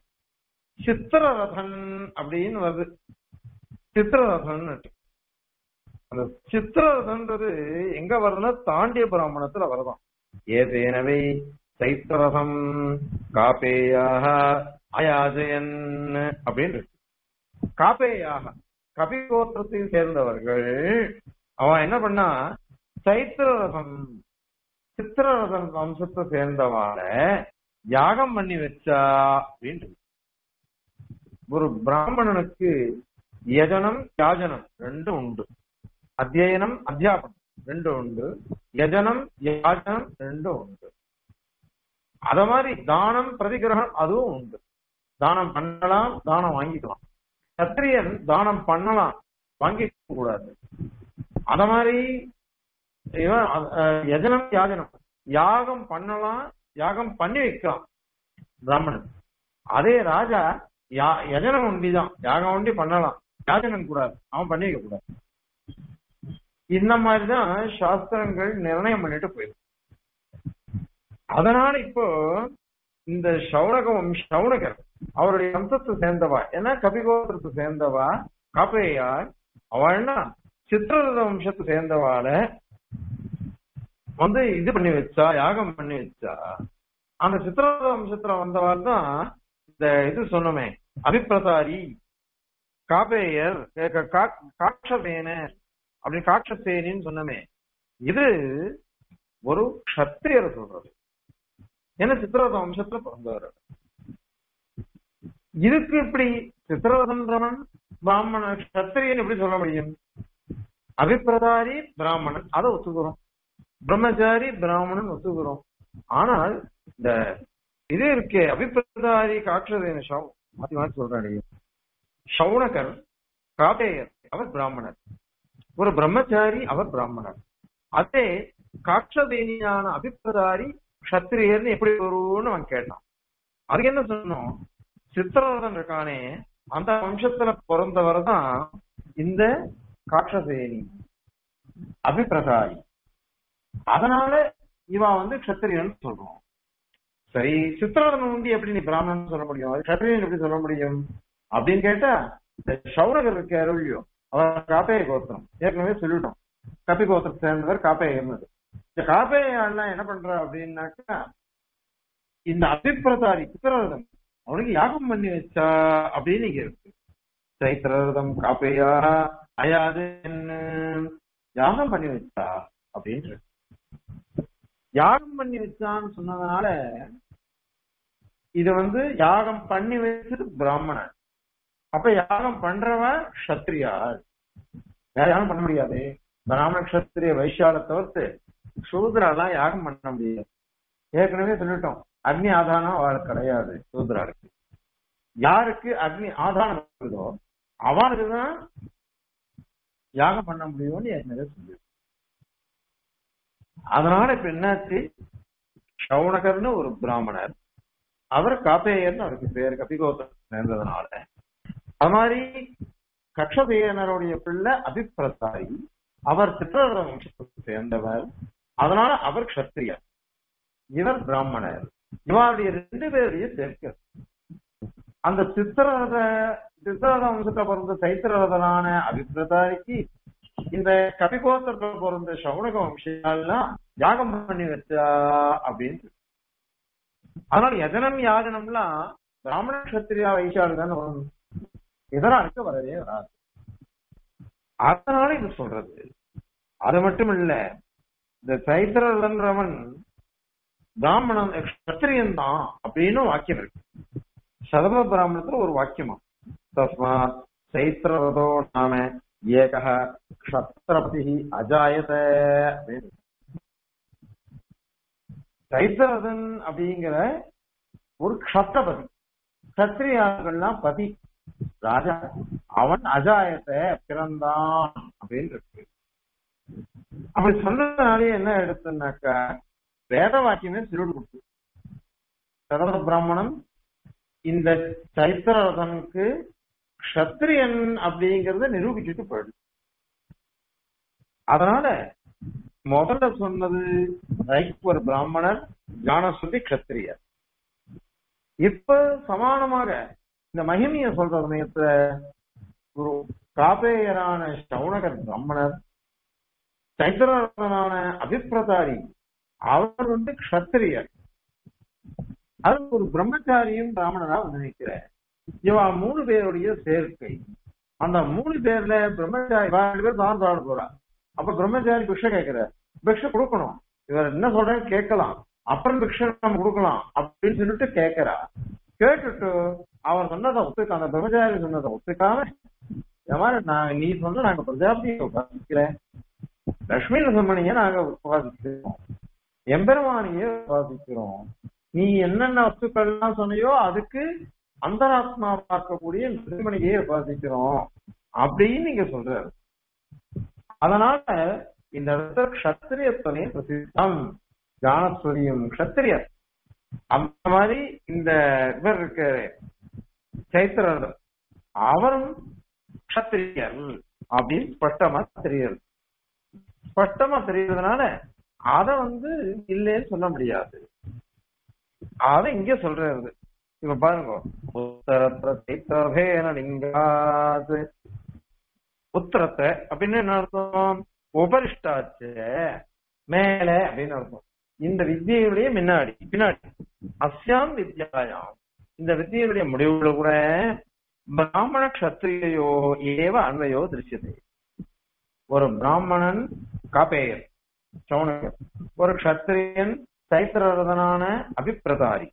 A: சித்திரரதன் அப்படின்னு வருது சித்திரரதன் அந்த சித்திரரதன்றது எங்க வருதுன்னா தாண்டிய பிராமணத்துல வருதான் ஏதேனவை சைத்திரரதம் காப்பேயாக அயாஜயன் அப்படின்னு காப்பேயாக கபிகோத்திரத்தை சேர்ந்தவர்கள் அவன் என்ன பண்ணா சைத்திரரதம் சித்திரரதன் வம்சத்தை சேர்ந்தவாட யாகம் பண்ணி வச்சா அப்படின்னு ஒரு பிராமணனுக்கு யஜனம் யாஜனம் ரெண்டும் உண்டு அத்தியனம் அத்தியாபனம் ரெண்டும் உண்டு யஜனம் யாஜனம் ரெண்டும் உண்டு அத மாதிரி தானம் பிரதிகிரகம் அதுவும் உண்டு தானம் பண்ணலாம் தானம் வாங்கிக்கலாம் சத்திரியன் தானம் பண்ணலாம் வாங்கிக்க கூடாது அத மாதிரி இவன் யஜனம் யாஜனம் யாகம் பண்ணலாம் யாகம் பண்ணி வைக்கலாம் பிராமணன் அதே ராஜா யஜனம் ஒண்டிதான் யாகம் ஒண்டி பண்ணலாம் யாஜனம் கூடாது அவன் பண்ணி வைக்க கூடாது இந்த மாதிரிதான் சாஸ்திரங்கள் நிர்ணயம் பண்ணிட்டு போயிடும் அதனால இப்போ இந்த சௌனகம் சௌனகர் அவருடைய வம்சத்தை சேர்ந்தவா ஏன்னா கபிகோத்திரத்தை சேர்ந்தவா காப்பையார் அவள்னா சித்திரரத வம்சத்தை சேர்ந்தவாள வந்து இது பண்ணி வச்சா யாகம் பண்ணி வச்சா அந்த சித்திரரத வம்சத்துல வந்தவாள் தான் இந்த இது சொன்னோமே அபிப்பிரசாரி காப்பேயர் காட்சசேனர் அப்படி காட்சசேனின்னு சொன்னமே இது ஒரு கத்திரியர் சொல்றது ஏன்னா சித்திரவத வம்சத்துல பிறந்தவர் இதுக்கு இப்படி சித்திரவதன்றவன் பிராமண கத்திரியன் எப்படி சொல்ல முடியும் அபிப்பிரதாரி பிராமணன் அதை ஒத்துக்கிறோம் பிரம்மச்சாரி பிராமணன் ஒத்துக்கிறோம் ஆனால் இந்த இது இருக்கே அபிப்பிரதாரி காட்சதேன சவ் மாத்தி மாத்தி சொல்றாங்க சவுனகர் காட்டேயர் அவர் பிராமணர் ஒரு பிரம்மச்சாரி அவர் பிராமணர் அதே காட்சதேனியான அபிப்பிரதாரி கத்திரியர்னு எப்படி வரும்னு அவன் கேட்டான் அதுக்கு என்ன சொன்னோம் சித்திரவதன் இருக்கானே அந்த வம்சத்துல பிறந்தவர் தான் இந்த காட்சசேனி அபிப்பிரதாரி அதனால இவன் வந்து கத்திரியன் சொல்றோம் சரி சித்திரவதன் வந்து எப்படி நீ பிராமணன் சொல்ல முடியும் அது கத்திரியன் எப்படி சொல்ல முடியும் அப்படின்னு கேட்டா இந்த சௌரகர் இருக்காரு இல்லையோ அவர் காப்பேய கோத்திரம் ஏற்கனவே சொல்லிட்டோம் கப்பி கோத்திரத்தை சேர்ந்தவர் காப்பேய இருந்தது இந்த காப்பேயாள்லாம் என்ன பண்றா அப்படின்னாக்கா இந்த அபிப்பிரதாரி சித்திரரதம் அவனுக்கு யாகம் பண்ணி வச்சா அப்படின்னு இங்க இருக்கு சைத்திரரதம் காப்பையா அயாது யாகம் பண்ணி வச்சா அப்படின்னு யாகம் பண்ணி வச்சான்னு சொன்னதுனால இது வந்து யாகம் பண்ணி வச்சது பிராமணன் அப்ப யாகம் பண்றவன் கத்திரியார் வேற யாரும் பண்ண முடியாது பிராமண கத்திரிய வைசியால தவிர்த்து சூத்ராலாம் யாகம் பண்ண முடியாது ஏற்கனவே சொல்லிட்டோம் அக்னி ஆதானம் அவளுக்கு கிடையாது சூத்ராளுக்கு யாருக்கு அக்னி ஆதானம் இருக்குதோ அவனுக்கு தான் யாகம் பண்ண முடியும்னு ஏற்கனவே சொல்லி அதனால இப்ப என்னாச்சு சவுனகர்னு ஒரு பிராமணர் அவர் காப்பேயர்னு அவருக்கு பேர் கபிகோத்தம் சேர்ந்ததுனால அது மாதிரி கக்ஷதேயனருடைய பிள்ளை அபிப்பிரசாரி அவர் சித்திரவர வம்சத்தை சேர்ந்தவர் அதனால அவர் கத்திரியர் இவர் பிராமணர் இவருடைய ரெண்டு பேருடைய சேர்க்கை அந்த சித்திரரத சித்திரரத வம்சத்தை பிறந்த சைத்திரரதனான அபிப்பிரதாரிக்கு இந்த கபிகோத்திரத்தில் பிறந்த சவுனக வம்செல்லாம் யாகம் பண்ணி வச்சா அப்படின்னு அதனால யஜனம் யாகனம்லாம் பிராமண கத்திரியா வைசாலு தானே வரும் இதனாலுக்கு வரவே வராது அதனால இது சொல்றது அது மட்டும் இல்ல இந்த சைத்திரன்றவன் பிராமணன் கத்திரியன் தான் அப்படின்னு வாக்கியம் இருக்கு சதம பிராமணத்துல ஒரு வாக்கியமா தஸ்மாத் சைத்திரரதோ நாம ஏக க்ஷத்ரபதி அஜாயத அப்படின்னு சைத்திரரதன் அப்படிங்கிற ஒரு க்ஷத்ரபதி கத்திரியார்கள்லாம் பதி ராஜா அவன் அஜாயத்தை பிறந்தான் அப்படின்னு இருக்கு அப்படி சொன்னதுனாலே என்ன எடுத்துனாக்கா வேத வாக்கியமே திருடு கொடுத்து சரத பிராமணன் இந்த சைத்திரரதனுக்கு க்ஷத்திரியன் அப்படிங்கறத நிரூபிச்சுட்டு போயிடுது அதனால முதல்ல சொன்னது ரைக்வர் பிராமணர் ஞானஸ்ருதி க்ஷத்திரியர் இப்ப சமானமாக இந்த மகிமைய சொல்ற சமயத்துல ஒரு காப்பேயரான சவுனகர் பிராமணர் சைத்திரனான அபிப்பிரதாரி அவர் வந்து க்ஷத்திரியர் அது ஒரு பிரம்மச்சாரியும் பிராமணரா வந்து நினைக்கிறேன் இவா மூணு பேருடைய சேர்க்கை அந்த மூணு பேர்ல பிரம்மச்சாரி இவா ரெண்டு பேர் தான் தாழ போறா அப்ப பிரம்மச்சாரி பிக்ஷை கேட்கிற பிக்ஷை கொடுக்கணும் இவர் என்ன சொல்றேன்னு கேட்கலாம் அப்புறம் பிக்ஷை நம்ம கொடுக்கலாம் அப்படின்னு சொல்லிட்டு கேட்கிறா கேட்டுட்டு அவர் சொன்னதை ஒத்துக்க அந்த பிரம்மச்சாரி சொன்னதை ஒத்துக்காம இந்த மாதிரி நான் நீ சொன்ன நாங்க பிரஜாபதியை உபாசிக்கிறேன் லட்சுமி நரசிம்மனையே நாங்க உபாசிக்கிறோம் எம்பெருமானையே உபாசிக்கிறோம் நீ என்னென்ன வஸ்துக்கள்லாம் சொன்னியோ அதுக்கு அந்தராத்மா பார்க்கக்கூடிய நரசிம்மனையே உபாசிக்கிறோம் அப்படின்னு நீங்க சொல்றாரு அதனால இந்த இடத்துல கஷத்திரியத்தனே பிரசித்தம் ஜானஸ்வரியம் கஷத்திரியர் அந்த மாதிரி இந்த இவர் இருக்க சைத்திரர் அவரும் கஷத்திரியர் அப்படின்னு ஸ்பஷ்டமா தெரியுது ஸ்பஷ்டமா தெரியறதுனால அத வந்து இல்லைன்னு சொல்ல முடியாது அத இங்க சொல்றது இப்ப பாருங்க உத்தரத்துல சைத்திரபேன லிங்காத் உத்தரத்தை அப்படின்னு என்ன அர்த்தம் உபரிஷ்டாச்சு மேல அப்படின்னு அர்த்தம் இந்த வித்தியுடைய முன்னாடி பின்னாடி அஸ்யாம் வித்யாயாம் இந்த வித்தியுடைய முடிவுல கூட பிராமண கஷத்திரியோ ஏவ அன்வையோ திருஷ்யத்தை ஒரு பிராமணன் காப்பேயர் சௌனகர் ஒரு கஷத்திரியன் சைத்திரரதனான அபிப்பிரதாரி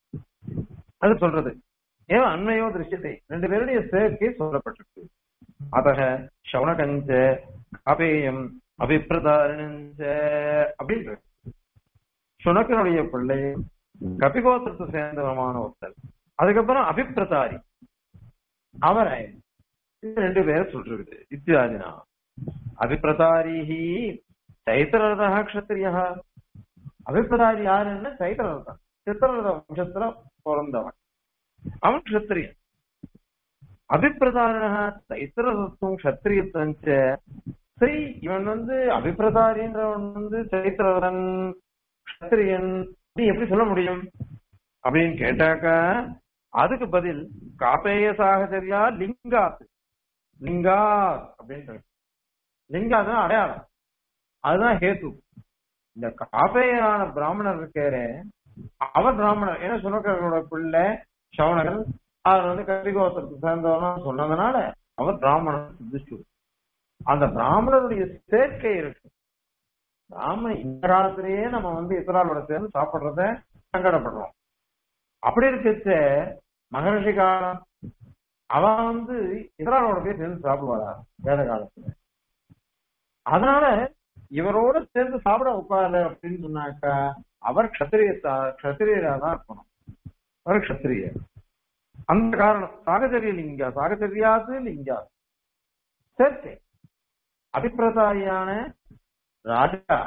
A: அது சொல்றது ஏவ அன்மையோ திருஷ்யத்தை ரெண்டு பேருடைய சேர்க்கை சொல்லப்பட்டிருக்கு அத்தக சவுனகஞ்ச காபேயம் அபிப்பிரதாரிணஞ்ச அப்படின்றது சுனக்கனுடைய பிள்ளை கபிகோத்திரத்தை சேர்ந்தவமான ஒருத்தர் அதுக்கப்புறம் அபிப்பிரதாரி அவரை இது ரெண்டு பேரை சொல்றது இத்தியாதினா அபிப்பிரதாரிஹி சைத்திரரதா கஷத்திரியா அபிப்பிரதாரி யாருன்னு சைத்திரரதன் சித்திரரத வம்சத்துல பிறந்தவன் அவன் கஷத்திரியன் அபிப்பிரதாரண சைத்திரரத்துவம் கஷத்திரியத்தஞ்ச சரி இவன் வந்து அபிப்பிரதாரின்றவன் வந்து சைத்திரரன் கஷத்திரியன் நீ எப்படி சொல்ல முடியும் அப்படின்னு கேட்டாக்கா அதுக்கு பதில் காப்பேய சாகச்சரியா லிங்காத் லிங்காத் அப்படின்னு லிங்காத் அடையாளம் அதுதான் ஹேத்து இந்த காப்பேயரான பிராமணர் இருக்காரு அவர் பிராமணர் ஏன்னா சுனக்கரோட பிள்ளை சவணகன் அவர் வந்து கரிகோத்திரத்தை சேர்ந்தவனா சொன்னதுனால அவர் பிராமணன் சித்திச்சு அந்த பிராமணருடைய சேர்க்கை இருக்கு பிராமணன் இந்த காலத்திலேயே நம்ம வந்து இத்தராளோட சேர்ந்து சாப்பிடுறத சங்கடப்படுறோம் அப்படி இருக்கச்ச மகரிஷி காலம் அவன் வந்து இதராளோட போய் சேர்ந்து சாப்பிடுவாரா வேத காலத்துல அதனால இவரோட சேர்ந்து சாப்பிட உட்காரு அப்படின்னு சொன்னாக்கா அவர் கத்திரிய கத்திரியரா தான் இருக்கணும் அவர் கத்திரியர் அந்த காரணம் சாகச்சரிய லிங்கா சாகச்சரியாது லிங்கா சேர்க்கை அபிப்பிரதாரியான ராஜா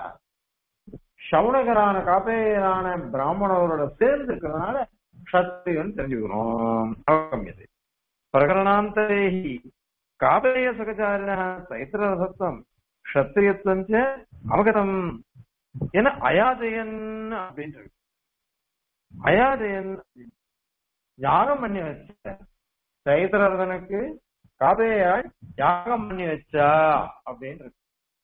A: சவுனகரான காப்பேயரான பிராமணரோட சேர்ந்து இருக்கிறதுனால கத்திரியன் தெரிஞ்சுக்கணும் அவகமியது பிரகரணாந்தரேஹி காபேய சகச்சாரிண சைத்திரசத்தம் க்ஷத்திரியத்துவம் அவகதம் என அயாஜயன் அப்படின்றது அயாதேன் யாகம் பண்ணி வச்ச சைத்திரதனுக்கு காதையாய் யாகம் பண்ணி வச்சா அப்படின்னு இருக்கு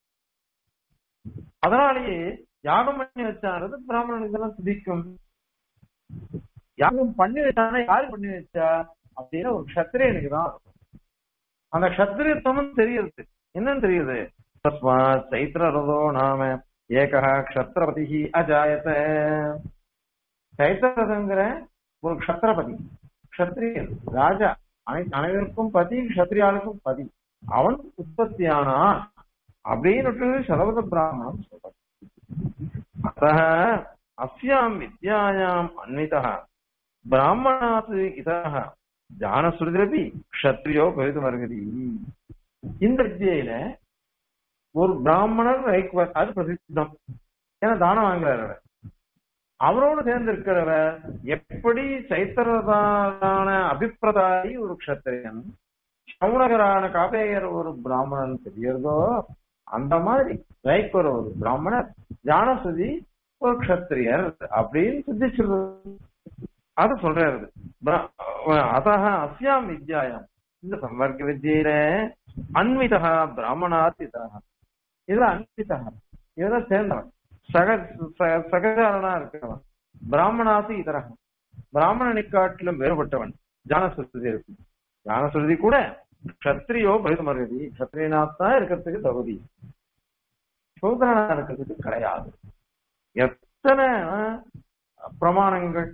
A: அதனாலேயே யாகம் பண்ணி வச்சான்றது பிராமணனுக்கு எல்லாம் துதிக்கும் யாகம் பண்ணி வச்சானா யாரு பண்ணி வச்சா அப்படின்னு ஒரு கத்திரியனுக்கு தான் இருக்கும். அந்த கத்திரியத்துவம் தெரியுது என்னன்னு தெரியுது தஸ்மாத் சைத்திரரதோ நாம ஏகா க்ஷத்ரபதி அஜாயத சைத்திரரதங்கிற ஒரு க்ஷத்ரபதி க்ஷத்ரியன் ராஜா அனை- அனைவருக்கும் பதி க்ஷத்ரியாளுக்கும் பதி அவன் உற்பத்தியானான் அப்படின்னு சதவத பிராமணம் சொல்றது அத்தः அஸ்யாம் வித்யாயாம் அன்விதः பிராமணாத் இதः ஜானஸ்ருதிரபி க்ஷத்ரியோ பவிதுமர்கதி இந்த வித்தியில ஒரு பிராமணர் ரைக்குவர் அது பிரசித்தம் ஏன்னா தானம் வாங்குறாரு அவர். அவரோடு சேர்ந்து இருக்கிறவர் எப்படி சைத்திரதான அபிப்பிரதாயி ஒரு க்ஷத்திரியன் சவுனகரான காபேயர் ஒரு பிராமணன் தெரியறதோ அந்த மாதிரி ரைக்குவர் ஒரு பிராமணர் ஜானசுதி ஒரு க்ஷத்திரியர் அப்படின்னு சித்திச்சிருது அது சொல்றாரு அத்தக அஸ்யாம் வித்யாயாம் இந்த சம்வர்க்க வித்தியில அன்விதா பிராமணாத் இதா இதுல அன்விதா இதுல சேர்ந்தவன் சக ச- சககாரனா இருக்கிறவன் பிராமணாத்து இதரகம் பிராமணனை காட்டிலும் வேறுபட்டவன் ஜானசுருதி இருக்கு ஜானசுருதி கூட கத்திரியோ பரிதமருதி கத்திரியனாத்தான் இருக்கிறதுக்கு தகுதி சூதரனா இருக்கிறதுக்கு கிடையாது எத்தனை அஹ், பிரமாணங்கள்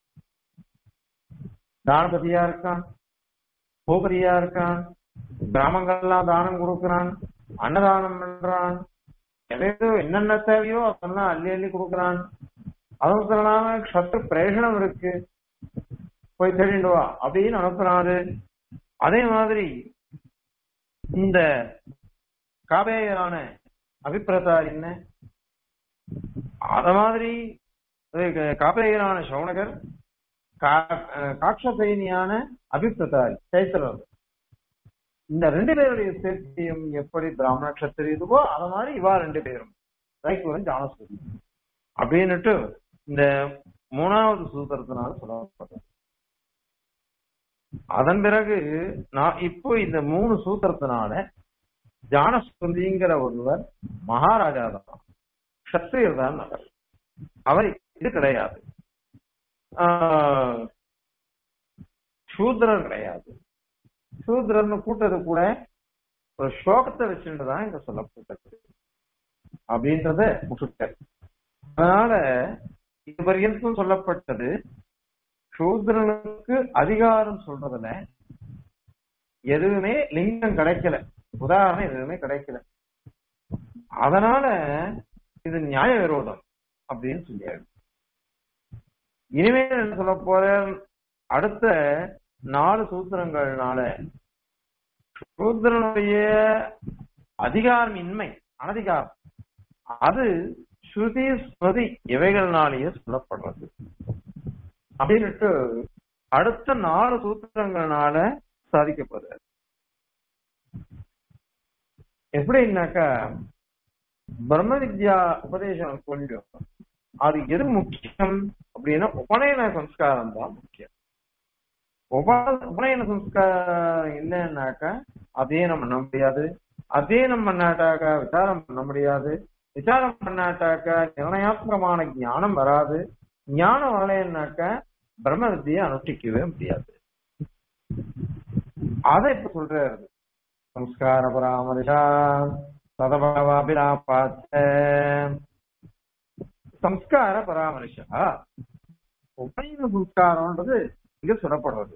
A: தானபதியா இருக்கான் பூபதியா இருக்கான் கிராமங்கள்லாம் தானம் கொடுக்கறான் அன்னதானம் பண்றான் எதையோ என்னென்ன தேவையோ அதெல்லாம் அள்ளி அள்ளி கொடுக்கறான் அதுவும் சொல்லலாம சத்து பிரேஷனம் இருக்கு போய் தேடிட்டு வா அப்படின்னு அனுப்புறாரு அதே மாதிரி இந்த காவேயரான அபிப்பிரதார் என்ன அத மாதிரி காப்பேயரான சவுனகர் காட்சசைனியான அபிப்பிரதாரி சைத்திரர் இந்த ரெண்டு பேருடைய சேர்க்கையும் எப்படி பிராமண கஷத்திரி இதுவோ அத மாதிரி இவா ரெண்டு பேரும் ரைக்குவரன் ஜானஸ்வதி அப்படின்னுட்டு இந்த மூணாவது சூத்திரத்தினால சொல்லப்பட்டது அதன் பிறகு நான் இப்போ இந்த மூணு சூத்திரத்தினால ஜானஸ்வதிங்கிற ஒருவர் மகாராஜா தான் கத்திரியர் தான் அவர் அவர் இது கிடையாது ஆஹ், சூத்திரர் கிடையாது சூத்திரர்னு கூட்டது கூட ஒரு ஸ்லோகத்தை வச்சுட்டு தான் இங்க சொல்லப்பட்டது அப்படின்றத முசுட்டர் அதனால இது பர்யந்தம் சொல்லப்பட்டது சூத்திரனுக்கு அதிகாரம் சொல்றதுல எதுவுமே லிங்கம் கிடைக்கல உதாரணம் எதுவுமே கிடைக்கல அதனால இது நியாய விரோதம் அப்படின்னு சொல்லியாரு இனிமேல் என்ன சொல்ல போற அடுத்த நாலு சூத்திரங்கள்னால சூத்திரனுடைய அதிகாரமின்மை அனதிகாரம் அது ஸ்ருதி ஸ்மதி இவைகள்னாலேயே சொல்லப்படுறது அப்படின்னுட்டு அடுத்த நாலு சூத்திரங்கள்னால சாதிக்கப்படுறது எப்படின்னாக்கா பிரம்ம வித்யா உபதேசம் கொஞ்சம் அது எது முக்கியம் அப்படின்னா உபநயன சம்ஸ்காரம் தான் முக்கியம் உப உபநயன சம்ஸ்காரம் இல்லைன்னாக்கா அதையும் பண்ண முடியாது அதையும் பண்ணாட்டாக்கா விசாரம் பண்ண முடியாது விசாரம் பண்ணாட்டாக்கா நிர்ணயாத்மகமான ஞானம் வராது ஞானம் வரலைன்னாக்கா பிரம்ம வித்தியை அனுஷ்டிக்கவே முடியாது அதை இப்ப சொல்றாரு சம்ஸ்கார பராமரிஷா சதபாபிலாபாச்ச சம்ஸ்கார பராமரிஷா உபநயன சம்ஸ்காரம்ன்றது இங்க சொல்லப்படுறது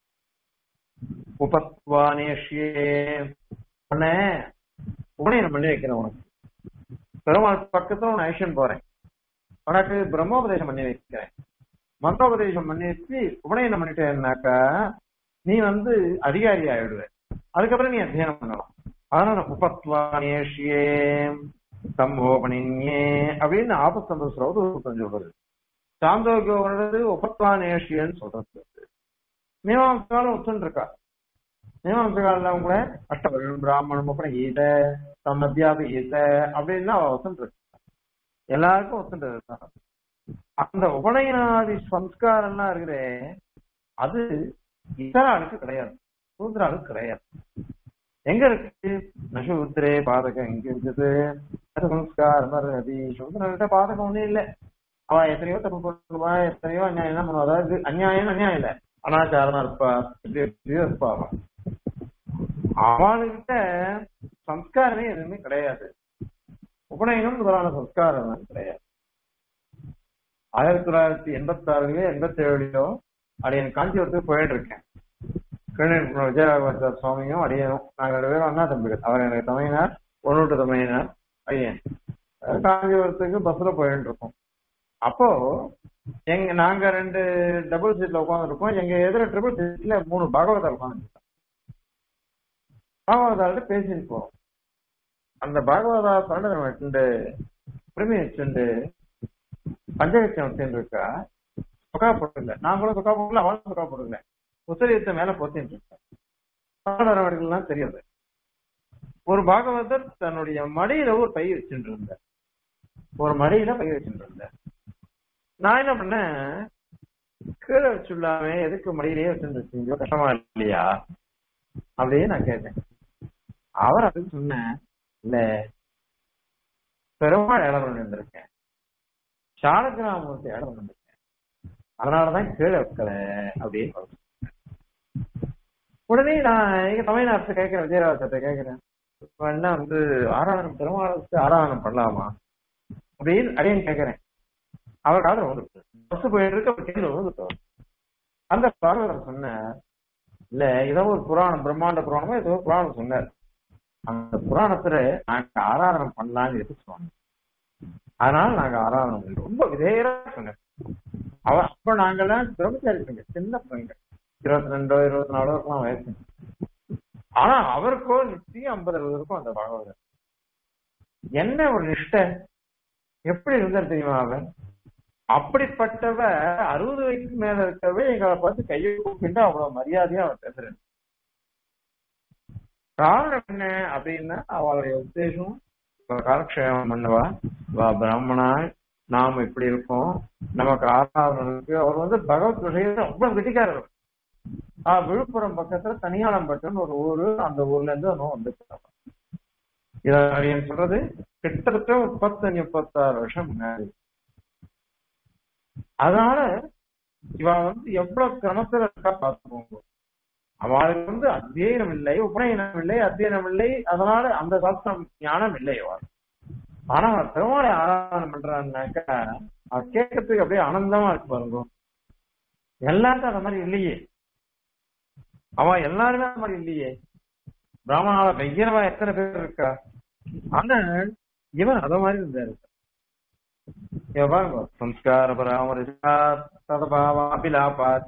A: உபத்வானேஷியே உன்னை உபநயனம் பண்ணி வைக்கிறேன் உனக்கு பெருமாள் பக்கத்துல உன்னை ஐஷன் போறேன் உனக்கு பிரம்மோபதேசம் பண்ணி வைக்கிறேன் மந்திரோபதேசம் பண்ணி வச்சு உபநயனம் பண்ணிட்டேன்னாக்கா நீ வந்து அதிகாரி ஆயிடுவ அதுக்கப்புறம் நீ அத்தியனம் பண்ணலாம் அதனால உபத்வானேஷியே சம்போபனியே அப்படின்னு ஆபஸ்தம்ப ஸ்ரோதம் சொல்றது சாந்தோக்கியோன்றது உபத்வானேஷியன்னு சொல்றது மீமாம்சகாலம் ஒத்துன்னு இருக்கா மீமாம்சகாலம் கூட அஷ்டவர்கள் பிராமணம் அப்புறம் ஈத தம் அத்தியாப ஈத அப்படின்னு அவ ஒத்துன்னு இருக்கா எல்லாருக்கும் ஒத்துன்றது தான் அந்த உபநயனாதி சம்ஸ்காரம்லாம் இருக்குதே அது இதர ஆளுக்கு கிடையாது சூத்திர ஆளுக்கு கிடையாது எங்க இருக்கு நசூத்திரே பாதகம் எங்க இருக்குது சம்ஸ்காரம் அதி சூத்திரன்கிட்ட பாதகம் ஒண்ணும் இல்ல அவன் எத்தனையோ தப்பு பண்ணுவா எத்தனையோ அநியாயம் என்ன பண்ணுவா அதாவது அநியாயம் அநியாயம் இல்ல அனாச்சாரமா இருப்பா இப்படி இப்படியோ இருப்பா அவன் அவனுக்கிட்ட சம்ஸ்காரமே எதுவுமே கிடையாது உபநயனம் முதலான சம்ஸ்காரம் எல்லாம் கிடையாது ஆயிரத்தி தொள்ளாயிரத்தி எண்பத்தி ஆறுலயோ எண்பத்தி ஏழுலயோ அடியன் காஞ்சிபுரத்துக்கு போயிட்டு இருக்கேன் கிருஷ்ணன் விஜயராகவ சுவாமியும் அடியனும் நாங்க ரெண்டு பேரும் அண்ணா தம்பிகள் அவர் எனக்கு தமையினார் ஒன்னூட்டு தமையினார் அடியன் காஞ்சிபுரத்துக்கு பஸ்ல போயிட்டு இருக்கோம் அப்போ எங்க நாங்க ரெண்டு டபுள் சீட்ல உட்காந்துருக்கோம் எங்க எதிர ட்ரிபிள் சீட்ல மூணு பாகவதார் உட்காந்து பாகவதார்கிட்ட பேசிட்டு போறோம் அந்த பாகவதா பன்னெண்டு வச்சுண்டு உரிமை வச்சுண்டு பஞ்சகட்சம் வச்சுட்டு இருக்கா சுகா போடல நான் கூட சுகா போடல அவளும் சுகா போடல உத்தரியத்தை மேல போத்திட்டு இருக்கேன் நடவடிக்கைலாம் தெரியாது ஒரு பாகவதர் தன்னுடைய மடியில ஒரு பை வச்சுட்டு இருந்தார் ஒரு மடியில பை வச்சுட்டு இருந்தார் நான் என்ன பண்ணேன் கீழே வச்சுள்ளாம எதுக்கு மடியிலேயே வச்சுட்டு இருக்கீங்க கஷ்டமா இல்லையா அப்படியே நான் கேட்டேன் அவர் அதுக்கு சொன்னேன் இல்ல பெருமாள் இடம் வந்திருக்கேன் சாலகிராமத்தை இடம் வந்திருக்கேன் அதனாலதான் கீழே வைக்கல அப்படின்னு உடனே நான் எங்க தமிழ்நாட்டு கேட்கிறேன் விஜயராஜத்தை கேட்கிறேன் இப்ப என்ன வந்து ஆராதனம் பெருமாளுக்கு ஆராதனம் பண்ணலாமா அப்படின்னு அடையன் கேட்கிறேன் அவர் காதல் வந்துருக்கு பஸ் போயிட்டு இருக்கு அவர் கேள்வி வந்துட்டோம் அந்த பார்வதர் சொன்ன இல்ல ஏதோ ஒரு புராணம் பிரம்மாண்ட புராணமோ ஏதோ ஒரு புராணம் சொன்னார் அந்த புராணத்துல நாங்க ஆராதனம் பண்ணலாம்னு எது சொன்னாங்க அதனால நாங்க ஆராதனம் பண்றோம் ரொம்ப விதேயரா சொன்னேன் அவ அப்ப நாங்கெல்லாம் பிரம்மச்சாரி சின்ன பையங்க இருபத்தி ரெண்டோ இருபத்தி நாலோ இருக்கலாம் வயசு ஆனா அவருக்கோ நிச்சயம் ஐம்பது அறுபது இருக்கும் அந்த பாகவதர் என்ன ஒரு நிஷ்டை எப்படி இருந்தார் தெரியுமா அவன் அப்படிப்பட்டவ அறுபது வயசுக்கு மேல இருக்கவே எங்களை பார்த்து கையை கூப்பிட்டு அவ்வளவு மரியாதையா அவன் பேசுறேன் காரணம் என்ன அப்படின்னா அவளுடைய உத்தேசம் காலக்ஷேமம் பண்ணவா வா பிராமணா நாம இப்படி இருக்கோம் நமக்கு ஆராதனை இருக்கு அவர் வந்து பகவத் விஷயத்துல அவ்வளவு கெட்டிக்காரர் ஆஹ் விழுப்புரம் பக்கத்துல தனியாளம்பட்டுன்னு ஒரு ஊரு அந்த ஊர்ல இருந்து அவன் வந்துட்டாங்க இதை சொல்றது கிட்டத்தட்ட ஒரு முப்பத்தஞ்சு முப்பத்தாறு வருஷம் முன்னாடி அதனால இவன் வந்து எவ்வளவு கிரமத்துல இருக்கா பார்த்துக்கோங்க அவளுக்கு வந்து அத்தியனம் இல்லை உபநயனம் இல்லை அத்தியனம் இல்லை அதனால அந்த சாஸ்திரம் ஞானம் இல்லை அவள் ஆனா அவன் பெருமாளை ஆராதனை பண்றான்னாக்கா அவன் கேட்கறதுக்கு அப்படியே ஆனந்தமா இருக்கு பாருங்க எல்லாருக்கும் அந்த மாதிரி இல்லையே அவன் எல்லாருமே அந்த மாதிரி இல்லையே பிராமணால பையனவா எத்தனை பேர் இருக்கா ஆனா இவன் அத மாதிரி இருந்தாரு சம்ஸ்கார பராமரிசா ததபாவாபிலாபாச்ச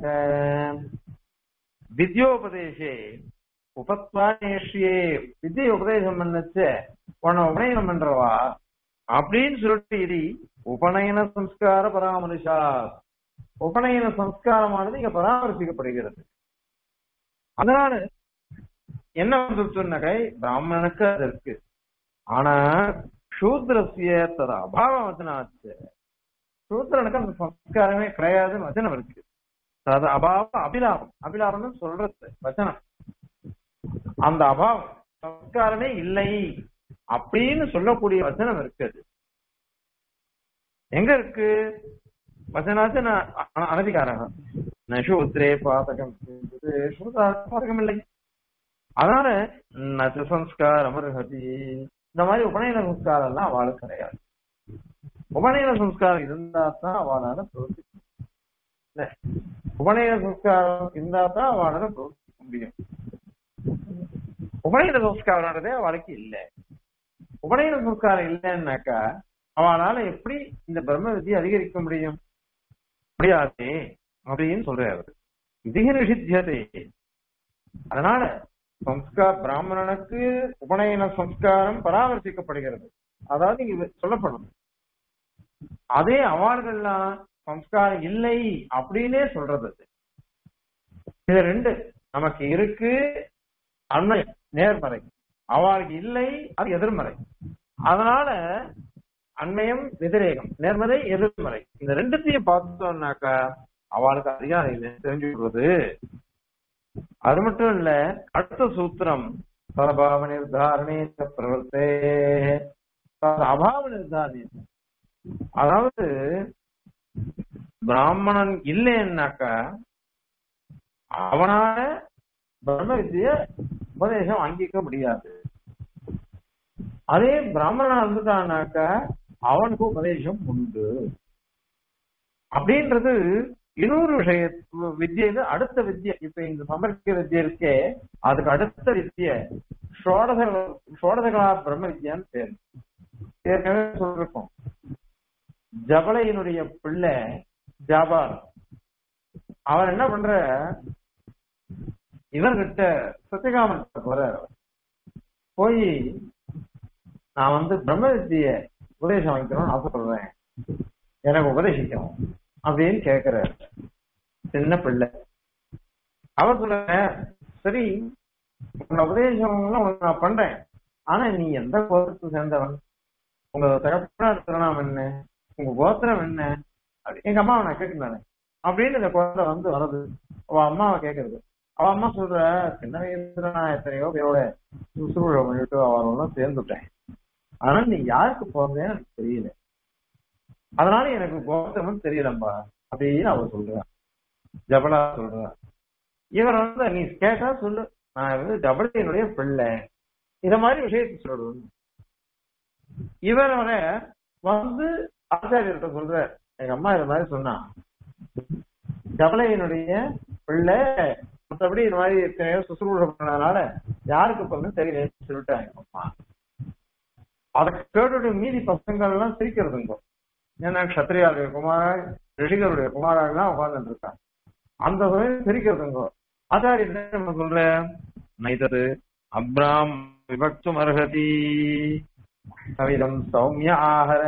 A: வித்யோபதேசே உபத்வானேஷியே வித்தியை உபதேசம் பண்ணச்சு உன்னை உபநயனம் பண்றவா அப்படின்னு சொல்லிட்டு இது உபநயன சம்ஸ்கார பராமரிசா உபநயன சம்ஸ்காரமானது இங்க பராமரிக்கப்படுகிறது அதனால என்ன வந்துருச்சுன்னாக்கை பிராமணனுக்கு அது இருக்கு ஆனா சூத்ரசிய தத அபாவம் வச்சனாச்சு சூத்திரனுக்கு அந்த சம்ஸ்காரமே கிடையாதுன்னு வச்சனம் இருக்கு அது அபாவம் அபிலாபம் அபிலாபம்னு சொல்றது வச்சனம் அந்த அபாவம் சம்ஸ்காரமே இல்லை அப்படின்னு சொல்லக்கூடிய வச்சனம் இருக்குது எங்க இருக்கு வச்சனாச்சு அனதிகாரகம் நசூத்ரே பாதகம் பாதகம் இல்லை அதனால நச்ச சம்ஸ்காரம் அருகதி இந்த மாதிரி உபநயன சம்ஸ்காரம் எல்லாம் அவளுக்கு கிடையாது உபநயன சம்ஸ்காரம் இருந்தா தான் அவளால பிரவர்த்தி உபநயன சம்ஸ்காரம் இருந்தா தான் அவளால பிரவர்த்திக்க முடியும் உபநயன சம்ஸ்காரம்ன்றதே அவளுக்கு இல்லை உபநயன சம்ஸ்காரம் இல்லைன்னாக்கா அவளால எப்படி இந்த பிரம்ம வித்தியை அதிகரிக்க முடியும் முடியாது அப்படின்னு சொல்றாரு திக நிஷித்தியதே அதனால சம்ஸ்கார் பிராமணனுக்கு உபநயன சம்ஸ்காரம் பராமரிக்கப்படுகிறது அதாவது இங்க சொல்லப்படும் அதே அவார்கள்லாம் சம்ஸ்காரம் இல்லை அப்படின்னே சொல்றது இது ரெண்டு நமக்கு இருக்கு அண்மை நேர்மறை அவளுக்கு இல்லை அது எதிர்மறை அதனால அண்மயம் விதிரேகம் நேர்மறை எதிர்மறை இந்த ரெண்டுத்தையும் பார்த்தோம்னாக்கா அவளுக்கு அதிகாரம் இல்லைன்னு தெரிஞ்சு விடுறது அது மட்டும் இல்ல அடுத்த சூத்திரம் சரபாவ நிர்தாரணே பிரவர்த்தே அபாவ நிர்தாரணே அதாவது பிராமணன் இல்லைன்னாக்கா அவனால பிரம்ம வித்திய உபதேசம் வாங்கிக்க முடியாது அதே பிராமணனா இருந்துட்டானாக்கா அவனுக்கு உபதேசம் உண்டு அப்படின்றது இன்னொரு விஷய வித்தியில அடுத்த வித்தியை இப்ப இந்த சமர்க்க வித்தியை இருக்கே அதுக்கு அடுத்த வித்திய சோடத சோடதகலா பிரம்ம வித்யான்னு பேர் ஏற்கனவே சொல்லிருக்கோம் ஜபலையினுடைய பிள்ளை ஜாபார் அவன் என்ன பண்ற இவர்கிட்ட சத்தியகாமன் போற போய் நான் வந்து பிரம்ம வித்திய உபதேசம் வாங்கிக்கணும்னு ஆசைப்படுறேன் எனக்கு உபதேசிக்கணும் அப்படின்னு கேக்குற சின்ன பிள்ளை அவர் சொல்ல சரி உங்க உபதேசம் உனக்கு நான் பண்றேன் ஆனா நீ எந்த கோத்திரத்தை சேர்ந்தவன் உங்க தகப்பனா திருநாம் என்ன உங்க கோத்திரம் என்ன அப்படி எங்க அம்மாவை நான் கேட்கிறேன் அப்படின்னு இந்த குழந்தை வந்து வருது அவ அம்மாவை கேக்குறது அவ அம்மா சொல்ற சின்ன வயசுல நான் எத்தனையோ பேரோட சுசுருழ பண்ணிட்டு அவரெல்லாம் சேர்ந்துட்டேன் ஆனா நீ யாருக்கு போறதுன்னு எனக்கு தெரியல அதனால எனக்கு கோத்திரமும் தெரியலம்பா அப்படின்னு அவ சொல்றா ஜபலா சொல்றா இவர் வந்து நீ கேட்டா சொல்லு நான் வந்து ஜபலியனுடைய பிள்ளை இத மாதிரி விஷயத்தை சொல்லணும் இவர் வர வந்து ஆச்சாரியர்கிட்ட சொல்ற எங்க அம்மா இது மாதிரி சொன்னா ஜபலையனுடைய பிள்ளை மற்றபடி இந்த மாதிரி எத்தனையோ சுசுரூஷ பண்ணதுனால யாருக்கு பண்ணு தெரியலன்னு சொல்லிட்டாங்க எங்க அம்மா அதை கேட்டுட்டு மீதி பசங்கள் எல்லாம் சிரிக்கிறதுங்க ஏன்னா கத்திரியாருடைய குமாரா ரிஷிகருடைய குமாராக உட்கார்ந்துட்டு இருக்காங்க அந்த சமயம் சிரிக்கிறதுங்க ஆச்சாரியர் என்ன சொல்ற நைதது அப்ராம் விபக்தும் அர்ஹதி கவிதம் சௌமிய ஆஹர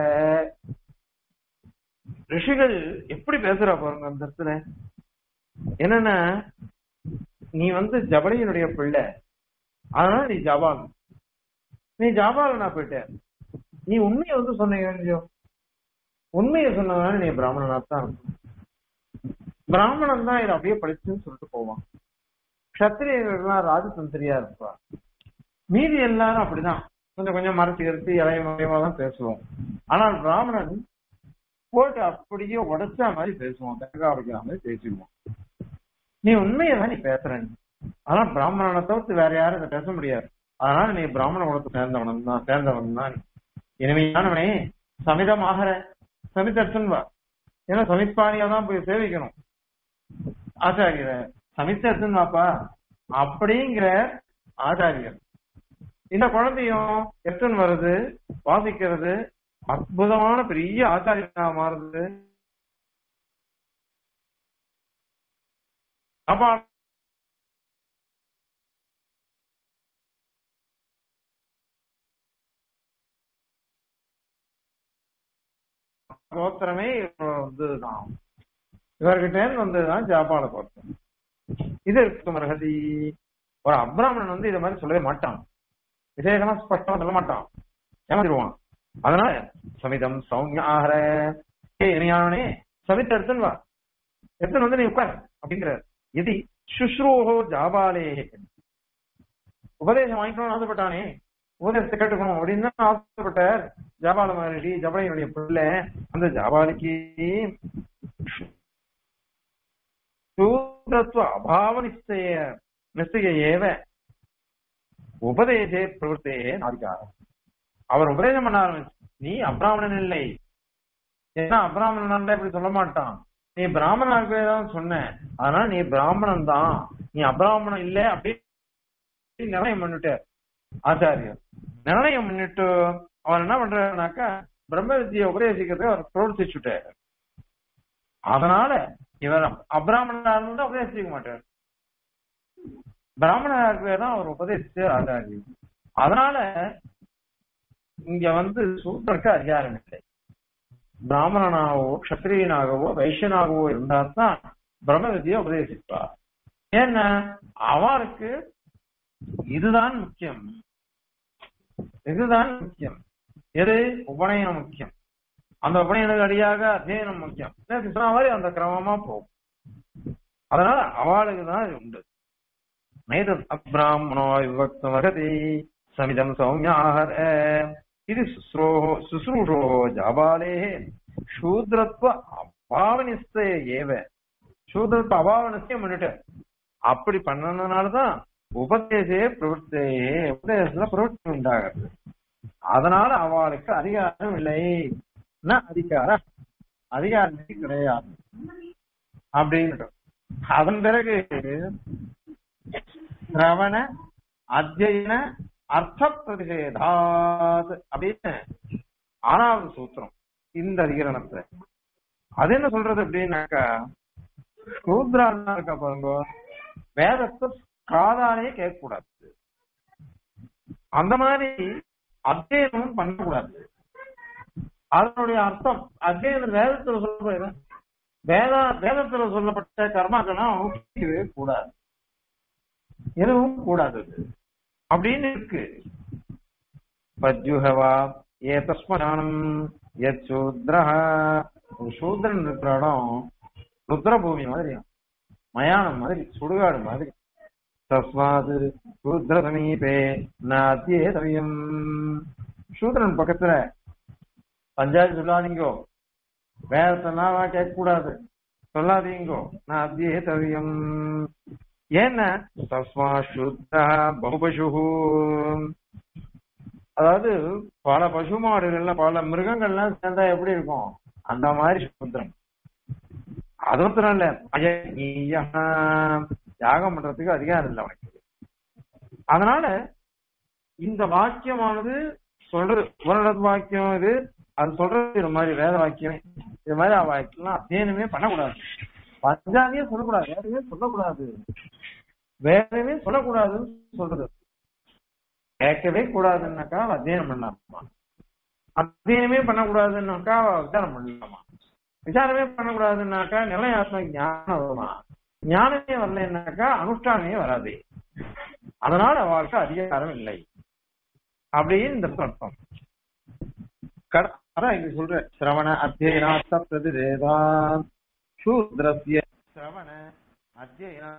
A: ரிஷிகள் எப்படி பேசுறா பாருங்க அந்த இடத்துல என்னன்னா நீ வந்து ஜபலியனுடைய பிள்ளை அதனால நீ ஜபால் நீ ஜபால் நான் போயிட்டேன் நீ உண்மையை வந்து சொன்னீங்க உண்மையை சொன்னதுனால நீ பிராமணனா தான் பிராமணன் தான் இதை அப்படியே படிச்சுன்னு சொல்லிட்டு போவான் கத்திரியர்கள்லாம் ராஜதந்திரியா இருப்பா மீதி எல்லாரும் அப்படிதான் கொஞ்சம் கொஞ்சம் மறைச்சு கருத்து இளைய மறையமா தான் பேசுவோம் ஆனால் பிராமணன் போட்டு அப்படியே உடைச்சா மாதிரி பேசுவோம் தங்கா வைக்கிற மாதிரி பேசிடுவோம் நீ உண்மையை தான் நீ பேசுற ஆனா பிராமணனை தவிர்த்து வேற யாரும் இதை பேச முடியாது அதனால நீ பிராமண குலத்தை சேர்ந்தவன் தான் சேர்ந்தவன் தான் இனிமையானவனே சமிதமாகற சமிதர்சன் வா ஏன்னா சமித்பாணியா தான் போய் சேவிக்கணும் ஆச்சாரியர சமித்தர்சன் வாப்பா அப்படிங்கிற ஆச்சாரியர் இந்த குழந்தையும் எத்தன் வருது வாசிக்கிறது அற்புதமான பெரிய ஆச்சாரியனா மாறுது அப்பா கோத்திரமே வந்துதான் இவர்கிட்ட இருந்து வந்ததுதான் ஜாபால கோத்திரம் இது இருக்கு மரகதி ஒரு அப்ராமணன் வந்து இதை மாதிரி சொல்லவே மாட்டான் விசேஷமா ஸ்பஷ்டமா சொல்ல மாட்டான் ஏமாத்திடுவான் அதனால சமிதம் சௌமிய ஆஹர ஏ இனியானே சமித்த எடுத்துன்னு வா எடுத்துன்னு வந்து நீ உட்கார் அப்படிங்கிற இது சுஷ்ரூஹோ ஜாபாலே உபதேசம் வாங்கிக்கணும்னு ஆசைப்பட்டானே உபதேசத்தை கேட்டுக்கணும் அப்படின்னு தான் ஆசைப்பட்டார் ஜபால மகரிஷி ஜபலையினுடைய பிள்ளை அந்த ஜபாலிக்கு சூத்திரத்துவ அபாவ நிச்சய நிச்சய ஏவ உபதேசே பிரவர்த்தே நாதிகாரம் அவர் உபதேசம் பண்ண ஆரம்பிச்சு நீ அப்ராமணன் இல்லை ஏன்னா அப்ராமணன் இப்படி சொல்ல மாட்டான் நீ பிராமணனாகவே தான் சொன்ன அதனால நீ பிராமணன் தான் நீ அப்ராமணன் இல்லை அப்படின்னு நிர்ணயம் பண்ணிட்ட ஆச்சாரியர் நிர்ணயம் பண்ணிட்டு அவர் என்ன பண்றாருனாக்கா பிரம்ம வித்தியை உபதேசிக்கிறத அவர் பிரவர்த்திச்சுட்டார் அதனால இவர் அப்ராமணனா இருந்தா உபதேசிக்க மாட்டார் பிராமணனா இருக்கிறதான் அவர் உபதேசிச்சு ஆச்சாரியர் அதனால இங்க வந்து சூத்திரக்கு அதிகாரம் இல்லை பிராமணனாகவோ கத்திரியனாகவோ வைஷ்யனாகவோ இருந்தா தான் பிரம்ம வித்தியை உபதேசிப்பார் ஏன்னா அவருக்கு இதுதான் முக்கியம் இதுதான் முக்கியம் எது உபநயனம் முக்கியம் அந்த உபநயனுக்கு அடியாக அத்தியனம் முக்கியம் நேத்து சொன்ன மாதிரி அந்த கிரமமா போகும் அதனால அவளுக்கு தான் இது உண்டு நைதத் அப்ராஹ்மணோ விபக்தம் வகதி சமிதம் சௌமியாஹர இது சுஸ்ரோ சுசுரூஷோ ஜாபாலே சூத்ரத்வ அபாவனிஸ்த ஏவ சூத்ரத்வ அபாவனஸ்தே பண்ணிட்டு அப்படி பண்ணதுனாலதான் உபதேசே பிரவர்த்தே உபதேசத்துல பிரவர்த்தி உண்டாகிறது அதனால அவளுக்கு அதிகாரம் இல்லை ந அதிகாரம் அதிகாரமே கிடையாது அப்படின்னு அதன் பிறகு சிரவண அத்தியன அர்த்த பிரதிஷேதாத் அப்படின்னு ஆறாவது சூத்திரம் இந்த அதிகரணத்துல அது என்ன சொல்றது அப்படின்னாக்கா சூத்ரான்னா இருக்கா பாருங்க வேதத்தை காதாலே கேட்கக்கூடாது அந்த மாதிரி அத்தியனமும் பண்ணக்கூடாது அதனுடைய அர்த்தம் அத்தியனம் வேதத்துல சொல்ல வேத வேதத்துல சொல்லப்பட்ட கர்மாக்கெல்லாம் ஒப்பிக்கவே கூடாது எதுவும் கூடாது அப்படின்னு இருக்கு பத்யுகவா ஏ தஸ்மதானம் எத் சூத்ரஹ ஒரு சூத்ரன் இருக்கிற இடம் ருத்ரபூமி மாதிரி மயானம் மாதிரி சுடுகாடு மாதிரி தஸ்மாது ருத்ர சமீபே நாத்தியே தவியம் சூத்ரன் பக்கத்துல பஞ்சாயத்து சொல்லாதீங்கோ வேதத்தெல்லாம் கேட்க கூடாது சொல்லாதீங்கோ நான் அத்தியே தவியம் ஏன்னா தஸ்மா சுத்தா பகுபசு அதாவது பல பசு மாடுகள்ல பல மிருகங்கள்லாம் சேர்ந்தா எப்படி இருக்கும் அந்த மாதிரி சுத்திரம் அது மாத்திரம் இல்ல அஜய்யா யாகம் பண்றதுக்கு அதிகாரம் இல்லை அவனுக்கு அதனால இந்த வாக்கியமானது சொல்றது உன்னத வாக்கியம் இது அது சொல்றது இந்த மாதிரி வேத வாக்கியம் இது மாதிரி வாக்கியம்லாம் அத்தியனமே பண்ணக்கூடாது பஞ்சாதியே சொல்லக்கூடாது வேறவே சொல்லக்கூடாது வேறவே சொல்லக்கூடாதுன்னு சொல்றது கேட்கவே கூடாதுன்னாக்கா அத்தியனம் பண்ணலாமா அத்தியனமே பண்ணக்கூடாதுன்னாக்கா விசாரம் பண்ணலாமா விசாரமே பண்ணக்கூடாதுன்னாக்கா நிலையாத்ம ஞானம் வருமா ஞானமே வரலன்னாக்கா அனுஷ்டானமே வராது அதனால அவளுக்கு அதிகாரம் இல்லை அப்படின்னு இந்த அர்த்தம் அதான் இது சொல்ற சிரவண அத்தியனார்த்த பிரதிரேதான் சூத்ரஸ்ய சிரவண அத்தியன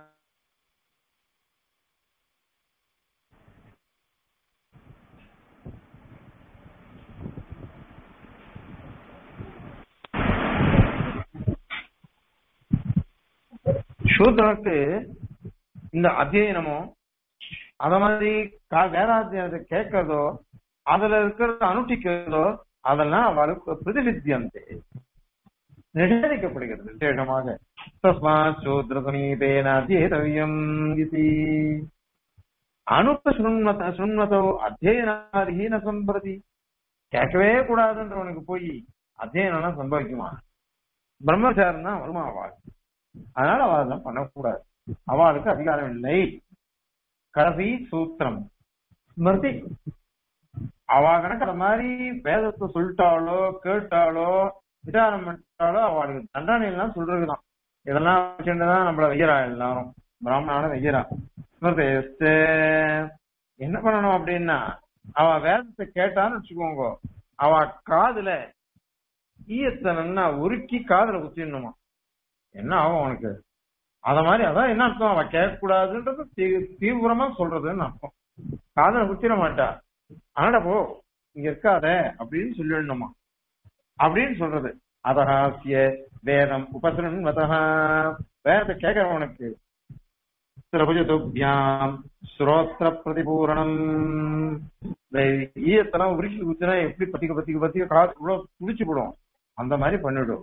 A: சூத்ரனுக்கு இந்த அத்தியனமோ அத மாதிரி வேதாத்தியனத்தை கேட்கறதோ அதுல இருக்கிறத அனுஷ்டிக்கிறதோ அதெல்லாம் அவளுக்கு பிரதிநித்தியந்தே நிஷேதிக்கப்படுகிறது விசேஷமாக தஸ்மாத் சூத்ர சமீபேன அத்தியேதவியம் இது அனுப்ப சுண்மத சுண்மதோ அத்தியனாதிஹீன சம்பிரதி கேட்கவே கூடாதுன்றவனுக்கு போய் அத்தியனம் சம்பவிக்குமா பிரம்மச்சாரம் தான் வருமா அவள் அதனால அவள் அதெல்லாம் பண்ணக்கூடாது அவளுக்கு அதிகாரம் இல்லை கடைசி சூத்திரம் ஸ்மிருதி அவ கணக்கு அந்த மாதிரி வேதத்தை சொல்லிட்டாலோ கேட்டாலோ விசாரம் பண்ணிட்டாலோ அவளுக்கு தண்டனை எல்லாம் சொல்றதுதான் இதெல்லாம் வச்சுட்டுதான் நம்மள வெய்யரா எல்லாரும் பிராமணான வெய்யரா ஸ்மிருதேஸ்தே என்ன பண்ணணும் அப்படின்னா அவ வேதத்தை கேட்டான்னு வச்சுக்கோங்க அவ காதுல ஈயத்தை நல்லா உருக்கி காதுல குத்திடணுமா என்ன ஆகும் அவனுக்கு அத மாதிரி அதான் என்ன அர்த்தம் அவ கேட்க கூடாதுன்றது தீவிரமா சொல்றதுன்னு அர்த்தம் காதல குத்திட மாட்டா ஆனா போ இங்க இருக்காத அப்படின்னு சொல்லிடணுமா அப்படின்னு சொல்றது அதஹாசிய வேதம் உபசரன் வதஹா வேதத்தை கேட்கறவனுக்கு திரபுஜதுபியாம் ஸ்ரோத்ர பிரதிபூரணம் ஈயத்தெல்லாம் உருக்கி குத்தினா எப்படி பத்திக்க பத்திக்க பத்திக்க காசு இவ்வளவு துடிச்சு போடும் அந்த மாதிரி பண்ணிவிடும்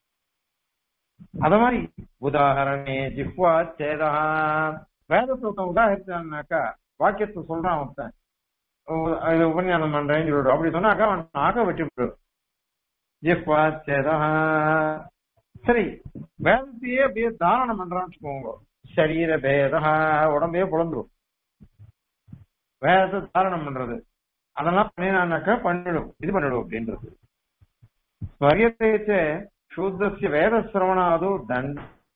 A: அத மாதிரி உதாரணே ஜிஹ்வா சேதா வேதத்தை ஒருத்தன் உதாரிச்சான்னாக்கா வாக்கியத்தை சொல்றான் ஒருத்தன் இது உபன்யாசம் பண்றேன்னு சொல்லிவிடும் அப்படி சொன்னாக்கா அவன் நாக்க வெட்டி விடும் ஜிஹ்வா சேதா சரி வேதத்தையே அப்படியே தாரணம் பண்றான்னு வச்சுக்கோங்க சரீர பேதா உடம்பே புலந்துரும் வேதத்தை தாரணம் பண்றது அதெல்லாம் பண்ணினான்னாக்கா பண்ணிடும் இது பண்ணிடும் அப்படின்றது ஸ்வர்யத்தை சூத்ரஸ்ய வேத சிரவணாதோ தண்ட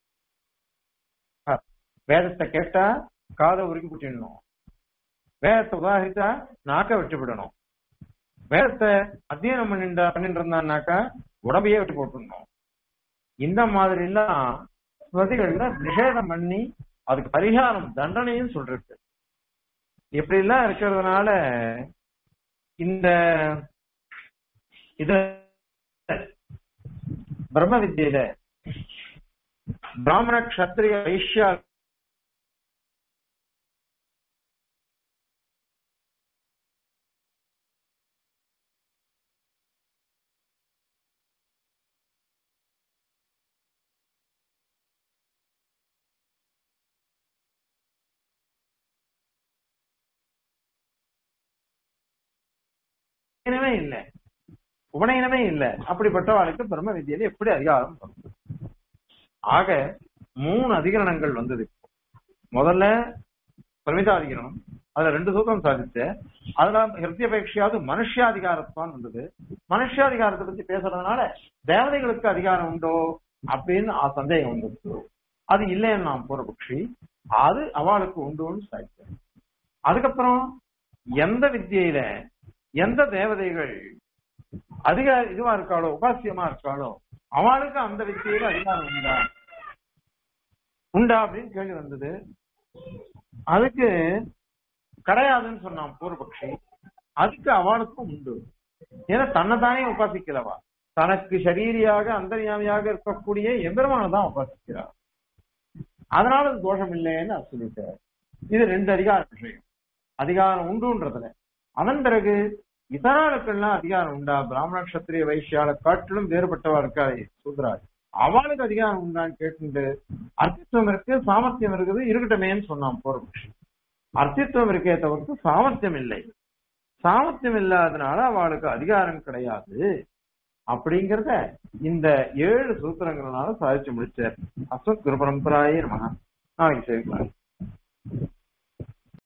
A: வேதத்தை கேட்டா காதை உருக்கி குட்டிடணும் வேதத்தை உதாரித்தா நாக்க விட்டு விடணும் வேதத்தை அத்தியனம் பண்ணிட்டு பண்ணிட்டு இருந்தான்னாக்கா உடம்பையே விட்டு போட்டுருந்தோம் இந்த மாதிரி எல்லாம் ஸ்மிருதிகள்ல நிஷேதம் பண்ணி அதுக்கு பரிகாரம் தண்டனையும் சொல்றது இப்படி எல்லாம் இருக்கிறதுனால இந்த இது பிரம்ம வித்தியில பிராமண கஷத்திரிய வைஷ்யா உபநயனமே இல்லை உபநயனமே இல்லை அப்படிப்பட்டவாளுக்கு பிரம்ம வித்தியில எப்படி அதிகாரம் வரும்? ஆக மூணு அதிகரணங்கள் வந்தது முதல்ல பிரமிதாதிகரணம் அதுல ரெண்டு சூத்திரம் சாதிச்சு அதுல ஹிருத்தியபேட்சையாவது மனுஷாதிகாரத்தான் வந்தது மனுஷாதிகாரத்தை பத்தி பேசுறதுனால தேவதைகளுக்கு அதிகாரம் உண்டோ அப்படின்னு ஆ சந்தேகம் வந்தது அது இல்லைன்னு நான் பூர்வபக்ஷி அது அவளுக்கு உண்டுன்னு சாதிச்சேன் அதுக்கப்புறம் எந்த வித்தியில எந்த தேவதைகள் அதிக இதுவா இருக்காளோ உபாசியமா இருக்காளோ அவளுக்கு அந்த வித்தியில அதிகாரம் உண்டா உண்டா அப்படின்னு கேள்வி வந்தது அதுக்கு கிடையாதுன்னு சொன்னான் பூர்வபக்ஷி அதுக்கு அவளுக்கும் உண்டு ஏன்னா தன்னைத்தானே உபாசிக்கிறவா தனக்கு சரீரியாக அந்தர்யாமியாக இருக்கக்கூடிய எம்பெருமானை தான் உபாசிக்கிறார் அதனால அது தோஷம் இல்லைன்னு அவர் சொல்லிட்டார் இது ரெண்டு அதிகார விஷயம் அதிகாரம் உண்டுன்றதுல அதன் பிறகு இதராளுக்கெல்லாம் அதிகாரம் உண்டா பிராமண கஷத்திரிய வைசியால காட்டிலும் வேறுபட்டவா இருக்காது சூத்ராஜ் அவளுக்கு அதிகாரம் உண்டான்னு கேட்டு அர்த்தித்துவம் இருக்கு சாமர்த்தியம் இருக்குது இருக்கட்டுமேன்னு சொன்னான் பூர்வபக்ஷி அர்த்தித்துவம் இருக்கே தவிர்த்து சாமர்த்தியம் இல்லை சாமர்த்தியம் இல்லாதனால அவளுக்கு அதிகாரம் கிடையாது அப்படிங்கறத இந்த ஏழு சூத்திரங்களால சாதிச்சு முடிச்சார் அஸ்வத் குரு பரம்பராயே நமக நாளைக்கு சேர்க்கலாம்